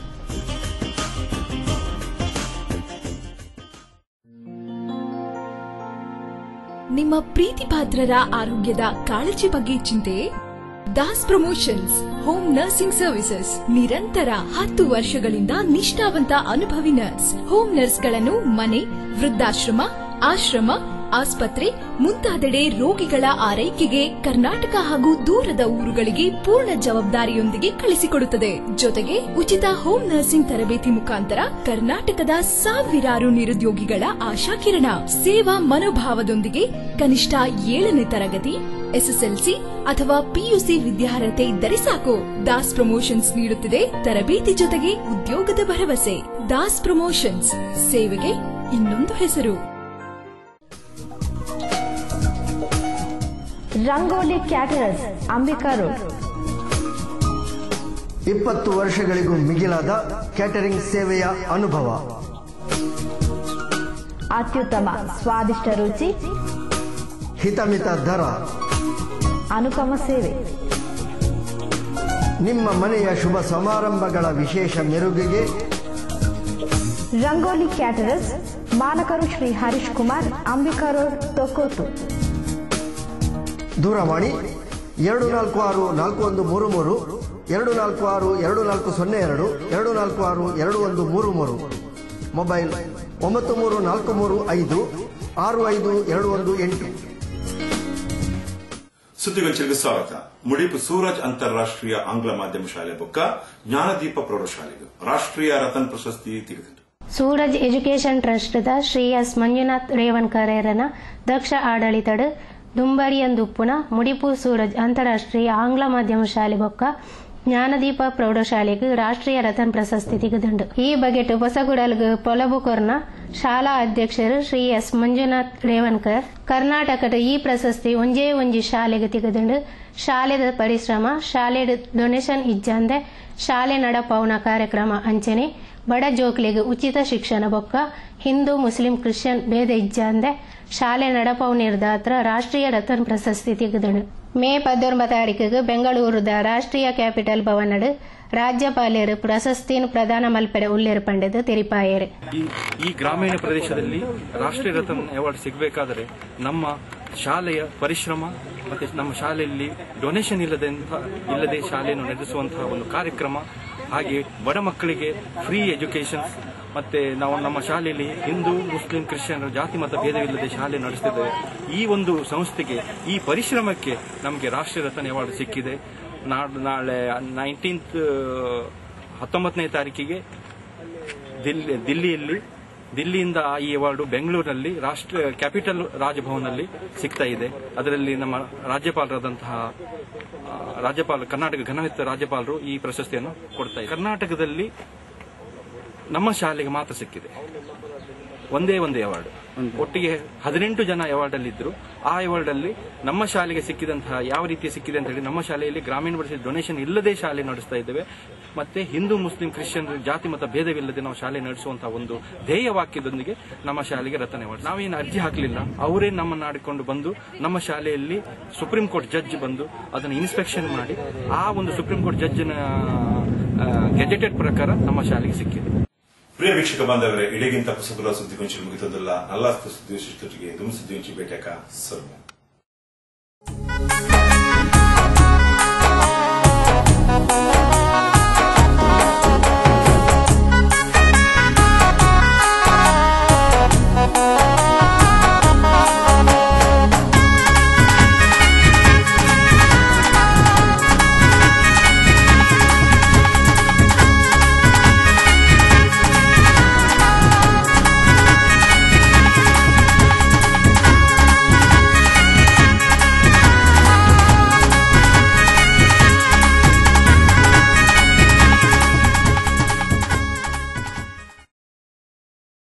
ನಿಮ್ಮ ಪ್ರೀತಿ ಪಾತ್ರರ ಆರೋಗ್ಯದ ಕಾಳಜಿ ಬಗ್ಗೆ ಚಿಂತೆ Das promotions home nursing services ನಿರಂತರ ಹತ್ತು ವರ್ಷಗಳಿಂದ ನಿಷ್ಠಾವಂತ ಅನುಭವಿ ನರ್ಸ್ ಹೋಮ್ ನರ್ಸ್ಗಳನ್ನು ಮನೆ ವೃದ್ಧಾಶ್ರಮ ಆಶ್ರಮ ಆಸ್ಪತ್ರೆ ಮುಂತಾದೆಡೆ ರೋಗಿಗಳ ಆರೈಕೆಗೆ ಕರ್ನಾಟಕ ಹಾಗೂ ದೂರದ ಊರುಗಳಿಗೆ ಪೂರ್ಣ ಜವಾಬ್ದಾರಿಯೊಂದಿಗೆ ಕಳಿಸಿಕೊಡುತ್ತದೆ ಜೊತೆಗೆ ಉಚಿತ ಹೋಮ್ ನರ್ಸಿಂಗ್ ತರಬೇತಿ ಮುಖಾಂತರ ಕರ್ನಾಟಕದ ಸಾವಿರಾರು ನಿರುದ್ಯೋಗಿಗಳ ಆಶಾಕಿರಣ ಸೇವಾ ಮನೋಭಾವದೊಂದಿಗೆ ಕನಿಷ್ಠ ಏಳನೇ ತರಗತಿ ಎಸ್ಎಸ್ಎಲ್ಸಿ ಅಥವಾ ಪಿಯುಸಿ ವಿದ್ಯಾರ್ಹತೆ ಇದ್ದರೆ ಸಾಕು ದಾಸ್ ಪ್ರಮೋಷನ್ಸ್ ನೀಡುತ್ತಿದೆ ತರಬೇತಿ ಜೊತೆಗೆ ಉದ್ಯೋಗದ ಭರವಸೆ ದಾಸ್ ಪ್ರಮೋಷನ್ಸ್ ಸೇವೆಗೆ ಇನ್ನೊಂದು ಹೆಸರು ರಂಗೋಲಿ ಕ್ಯಾಟರರ್ಸ್ ಅಂಬಿಕಾ ರೋಡ್ ಇಪ್ಪತ್ತು ವರ್ಷಗಳಿಗೂ ಮಿಗಿಲಾದ ಕ್ಯಾಟರಿಂಗ್ ಸೇವೆಯ ಅನುಭವ ಅತ್ಯುತ್ತಮ ಸ್ವಾದಿಷ್ಟ ರುಚಿ ಹಿತಮಿತ ದರ ಅನುಪಮ ಸೇವೆ ನಿಮ್ಮ ಮನೆಯ ಶುಭ ಸಮಾರಂಭಗಳ ವಿಶೇಷ ಮೆರುಗಿಗೆ ರಂಗೋಲಿ ಕ್ಯಾಟರರ್ಸ್ ಮಾಲಕರು ಶ್ರೀ ಹರೀಶ್ ಕುಮಾರ್ ಅಂಬಿಕಾ ರೋಡ್ ತೊಕ್ಕೋಟು ದೂರವಾಣಿ ಎರಡು ನಾಲ್ಕು ಆರು ನಾಲ್ಕು ಒಂದು ಮೂರು ಮೂರು ಎರಡು ನಾಲ್ಕು ಆರು ಎರಡು ನಾಲ್ಕು ಸೊನ್ನೆ ಎರಡು ಎರಡು ನಾಲ್ಕು ಆರು ಎರಡು ಒಂದು ಮೂರು ಮೂರು ಮೊಬೈಲ್ ಒಂಬತ್ತು ಮೂರು ನಾಲ್ಕು ಮೂರು ಐದು ಆರು ಐದು ಎರಡು ಒಂದು ಎಂಟು ಸುದ್ದಿಗೊಂಚಲಿಗೆ ಸ್ವಾಗತ ಮುಡಿಪು ಸೂರಜ್ ಅಂತಾರಾಷ್ಟ್ರೀಯ ಆಂಗ್ಲ ಮಾಧ್ಯಮ ಶಾಲೆ ಬೊಕ್ಕ ಜ್ಞಾನದೀಪ ಪ್ರೌಢಶಾಲೆಗೆ ರಾಷ್ಟ್ರೀಯ ರತನ್ ಪ್ರಶಸ್ತಿ ತೆಗೆದಿತು ಸೂರಜ್ ಎಜುಕೇಷನ್ ಟ್ರಸ್ಟ್ದ ಶ್ರೀ ಎಸ್ ಮಂಜುನಾಥ್ ರೇವಣ್ಕರೇರನ ದಕ್ಷ ಆಡಳಿತಡ್ ದುಂಬರಿಯಂದುಪ್ಪುನ ಮುಡಿಪು ಸೂರಜ್ ಅಂತಾರಾಷ್ಟ್ರೀಯ ಆಂಗ್ಲ ಮಾಧ್ಯಮ ಶಾಲೆ ಬೊಕ್ಕ ಜ್ಞಾನದೀಪ ಪ್ರೌಢಶಾಲೆಗೆ ರಾಷ್ಟ್ರೀಯ ರತನ್ ಪ್ರಶಸ್ತಿ ತೆಗೆದುಂಡು ಈ ಬಗೆಟ್ ಹೊಸಗುಡಲ್ಗ್ ಪೊಲಬುಕೊರ್ನ ಶಾಲಾ ಅಧ್ಯಕ್ಷರು ಶ್ರೀ ಎಸ್ ಮಂಜುನಾಥ್ ರೇವಣ್ಕರ್ ಕರ್ನಾಟಕದ ಈ ಪ್ರಶಸ್ತಿ ಒಂಜೇ ಒಂಜಿ ಶಾಲೆಗೆ ತೆಗೆದುಂಡು ಶಾಲೆದ ಪರಿಶ್ರಮ ಶಾಲೆಡ್ ಡೊನೇಷನ್ ಇಜ್ಜಂದೆ ಶಾಲೆ ನಡಪೌನ ಕಾರ್ಯಕ್ರಮ ಅಂಚನೆ ಬಡ ಜೋಕ್ಲಿಗೆ ಉಚಿತ ಶಿಕ್ಷಣ ಬೊಕ್ಕ ಹಿಂದೂ ಮುಸ್ಲಿಂ ಕ್ರಿಶ್ಚಿಯನ್ ಭೇದ ಇಜ್ಜಂದೆ ಶಾಲೆ ನಡಪವು ನಿರ್ದಾತ್ರ ರಾಷ್ಟ್ರೀಯ ರತನ್ ಪ್ರಶಸ್ತಿ ತೆಗೆದಳು ಮೇ ಪದ್ದೊಂಬತ್ತು ತಾರೀಕಿಗೆ ಬೆಂಗಳೂರುದ ರಾಷ್ಟ್ರೀಯ ಕ್ಯಾಪಿಟಲ್ ಭವನಡ್ ರಾಜ್ಯಪಾಲರು ಪ್ರಶಸ್ತಿಯನ್ನು ಪ್ರದಾನ ಮಲ್ಪೆಡೆ ಉಲ್ಲೇರು ಪಂಡದು ತೆರಿಪಾಯರು ಈ ಈ ಗ್ರಾಮೀಣ ಪ್ರದೇಶದಲ್ಲಿ ರಾಷ್ಟ್ರೀಯ ರತನ್ ಅವಾರ್ಡ್ ಸಿಗಬೇಕಾದರೆ ನಮ್ಮ ಶಾಲೆಯ ಪರಿಶ್ರಮ ಮತ್ತೆ ನಮ್ಮ ಶಾಲೆಯಲ್ಲಿ ಡೊನೇಷನ್ ಇಲ್ಲದಂತಹ ಇಲ್ಲದೆ ಶಾಲೆಯನ್ನು ನಡೆಸುವಂತಹ ಒಂದು ಕಾರ್ಯಕ್ರಮ ಹಾಗೆ ಬಡ ಮಕ್ಕಳಿಗೆ ಫ್ರೀ ಎಜುಕೇಶನ್ ಮತ್ತೆ ನಾವು ನಮ್ಮ ಶಾಲೆಯಲ್ಲಿ ಹಿಂದೂ ಮುಸ್ಲಿಂ ಕ್ರಿಶ್ಚಿಯನ್ ಜಾತಿ ಮತ ಭೇದವಿಲ್ಲದೆ ಶಾಲೆ ನಡೆಸ್ತಿದ್ದೇವೆ ಈ ಒಂದು ಸಂಸ್ಥೆಗೆ ಈ ಪರಿಶ್ರಮಕ್ಕೆ ನಮಗೆ ರಾಷ್ಟ್ರೀಯ ರತ್ನ ಅವಾರ್ಡ್ ಸಿಕ್ಕಿದೆ ನಾಡ್- ನಾಳೆ ನೈನ್ಟೀನ್ತ್ ಹತ್ತೊಂಬತ್ತನೇ ತಾರೀಕಿಗೆ ದಿಲ್ಲಿ ದಿಲ್ಲಿಯಲ್ಲಿ ದಿಲ್ಲಿಯಿಂದ ಈ ಅವಾರ್ಡು ಬೆಂಗಳೂರಿನಲ್ಲಿ ರಾಷ್ಟ್ರ ಕ್ಯಾಪಿಟಲ್ ರಾಜಭವನಲ್ಲಿ ಸಿಗ್ತಾ ಇದೆ ಅದರಲ್ಲಿ ನಮ್ಮ ರಾಜ್ಯಪಾಲರಾದಂತಹ ಆ, ರಾಜ್ಯಪಾಲ ಕರ್ನಾಟಕ ಘನವಿತ್ತ ರಾಜ್ಯಪಾಲರು ಈ ಪ್ರಶಸ್ತಿಯನ್ನು ಕೊಡ್ತಾ ಇದ್ದಾರೆ ಕರ್ನಾಟಕದಲ್ಲಿ ನಮ್ಮ ಶಾಲೆಗೆ ಮಾತ್ರ ಸಿಕ್ಕಿದೆ ಒಂದೇ ಒಂದೇ ಅವಾರ್ಡ್ ಒಟ್ಟಿಗೆ ಹದಿನೆಂಟು ಜನ ಅವಾರ್ಡ್ ಅಲ್ಲಿ ಇದ್ರು ಆ ಅವಾರ್ಡ್ ಅಲ್ಲಿ ನಮ್ಮ ಶಾಲೆಗೆ ಸಿಕ್ಕಿದಂತಹ ಯಾವ ರೀತಿ ಸಿಕ್ಕಿದೆ ಅಂತ ಹೇಳಿ ನಮ್ಮ ಶಾಲೆಯಲ್ಲಿ ಗ್ರಾಮೀಣ ಭಾಷೆ ಡೊನೇಷನ್ ಇಲ್ಲದೆ ಶಾಲೆ ನಡೆಸ್ತಾ ಇದ್ದೇವೆ ಮತ್ತೆ ಹಿಂದೂ ಮುಸ್ಲಿಂ ಕ್ರಿಶ್ಚಿಯನ್ ಜಾತಿ ಮತ ಭೇದವಿಲ್ಲದೆ ನಾವು ಶಾಲೆ ನಡೆಸುವಂತಹ ಒಂದು ಧ್ಯೇಯ ವಾಕ್ಯದೊಂದಿಗೆ ನಮ್ಮ ಶಾಲೆಗೆ ರಚನೆ ಮಾಡಿ ನಾವೇನು ಅರ್ಜಿ ಹಾಕಲಿಲ್ಲ ಅವರೇ ನಮ್ಮನ್ನು ಆಡಿಕೊಂಡು ಬಂದು ನಮ್ಮ ಶಾಲೆಯಲ್ಲಿ ಸುಪ್ರೀಂ ಕೋರ್ಟ್ ಜಡ್ಜ್ ಬಂದು ಅದನ್ನು ಇನ್ಸ್ಪೆಕ್ಷನ್ ಮಾಡಿ ಆ ಒಂದು ಸುಪ್ರೀಂ ಕೋರ್ಟ್ ಜಡ್ಜ್ನ ಗೆಜೆಟೆಡ್ ಪ್ರಕಾರ ನಮ್ಮ ಶಾಲೆಗೆ ಸಿಕ್ಕಿದೆ ಪ್ರಿಯ ವೀಕ್ಷಕ ಬಾಂಧವರೇ ಇಡಗಿಂತ ಹೊಸಬರ ಸುದ್ದಿಗೊಂಚಲು ಮುಗಿತದಲ್ಲ ನಲ್ಲಾಸ್ತು ಸುದ್ದಿ ವಿಶಿಷ್ಟರಿಗೆ ದುಮ್ ಸುದ್ದಿ ಭೇಟಿಯಾಕ ಸರ್ವ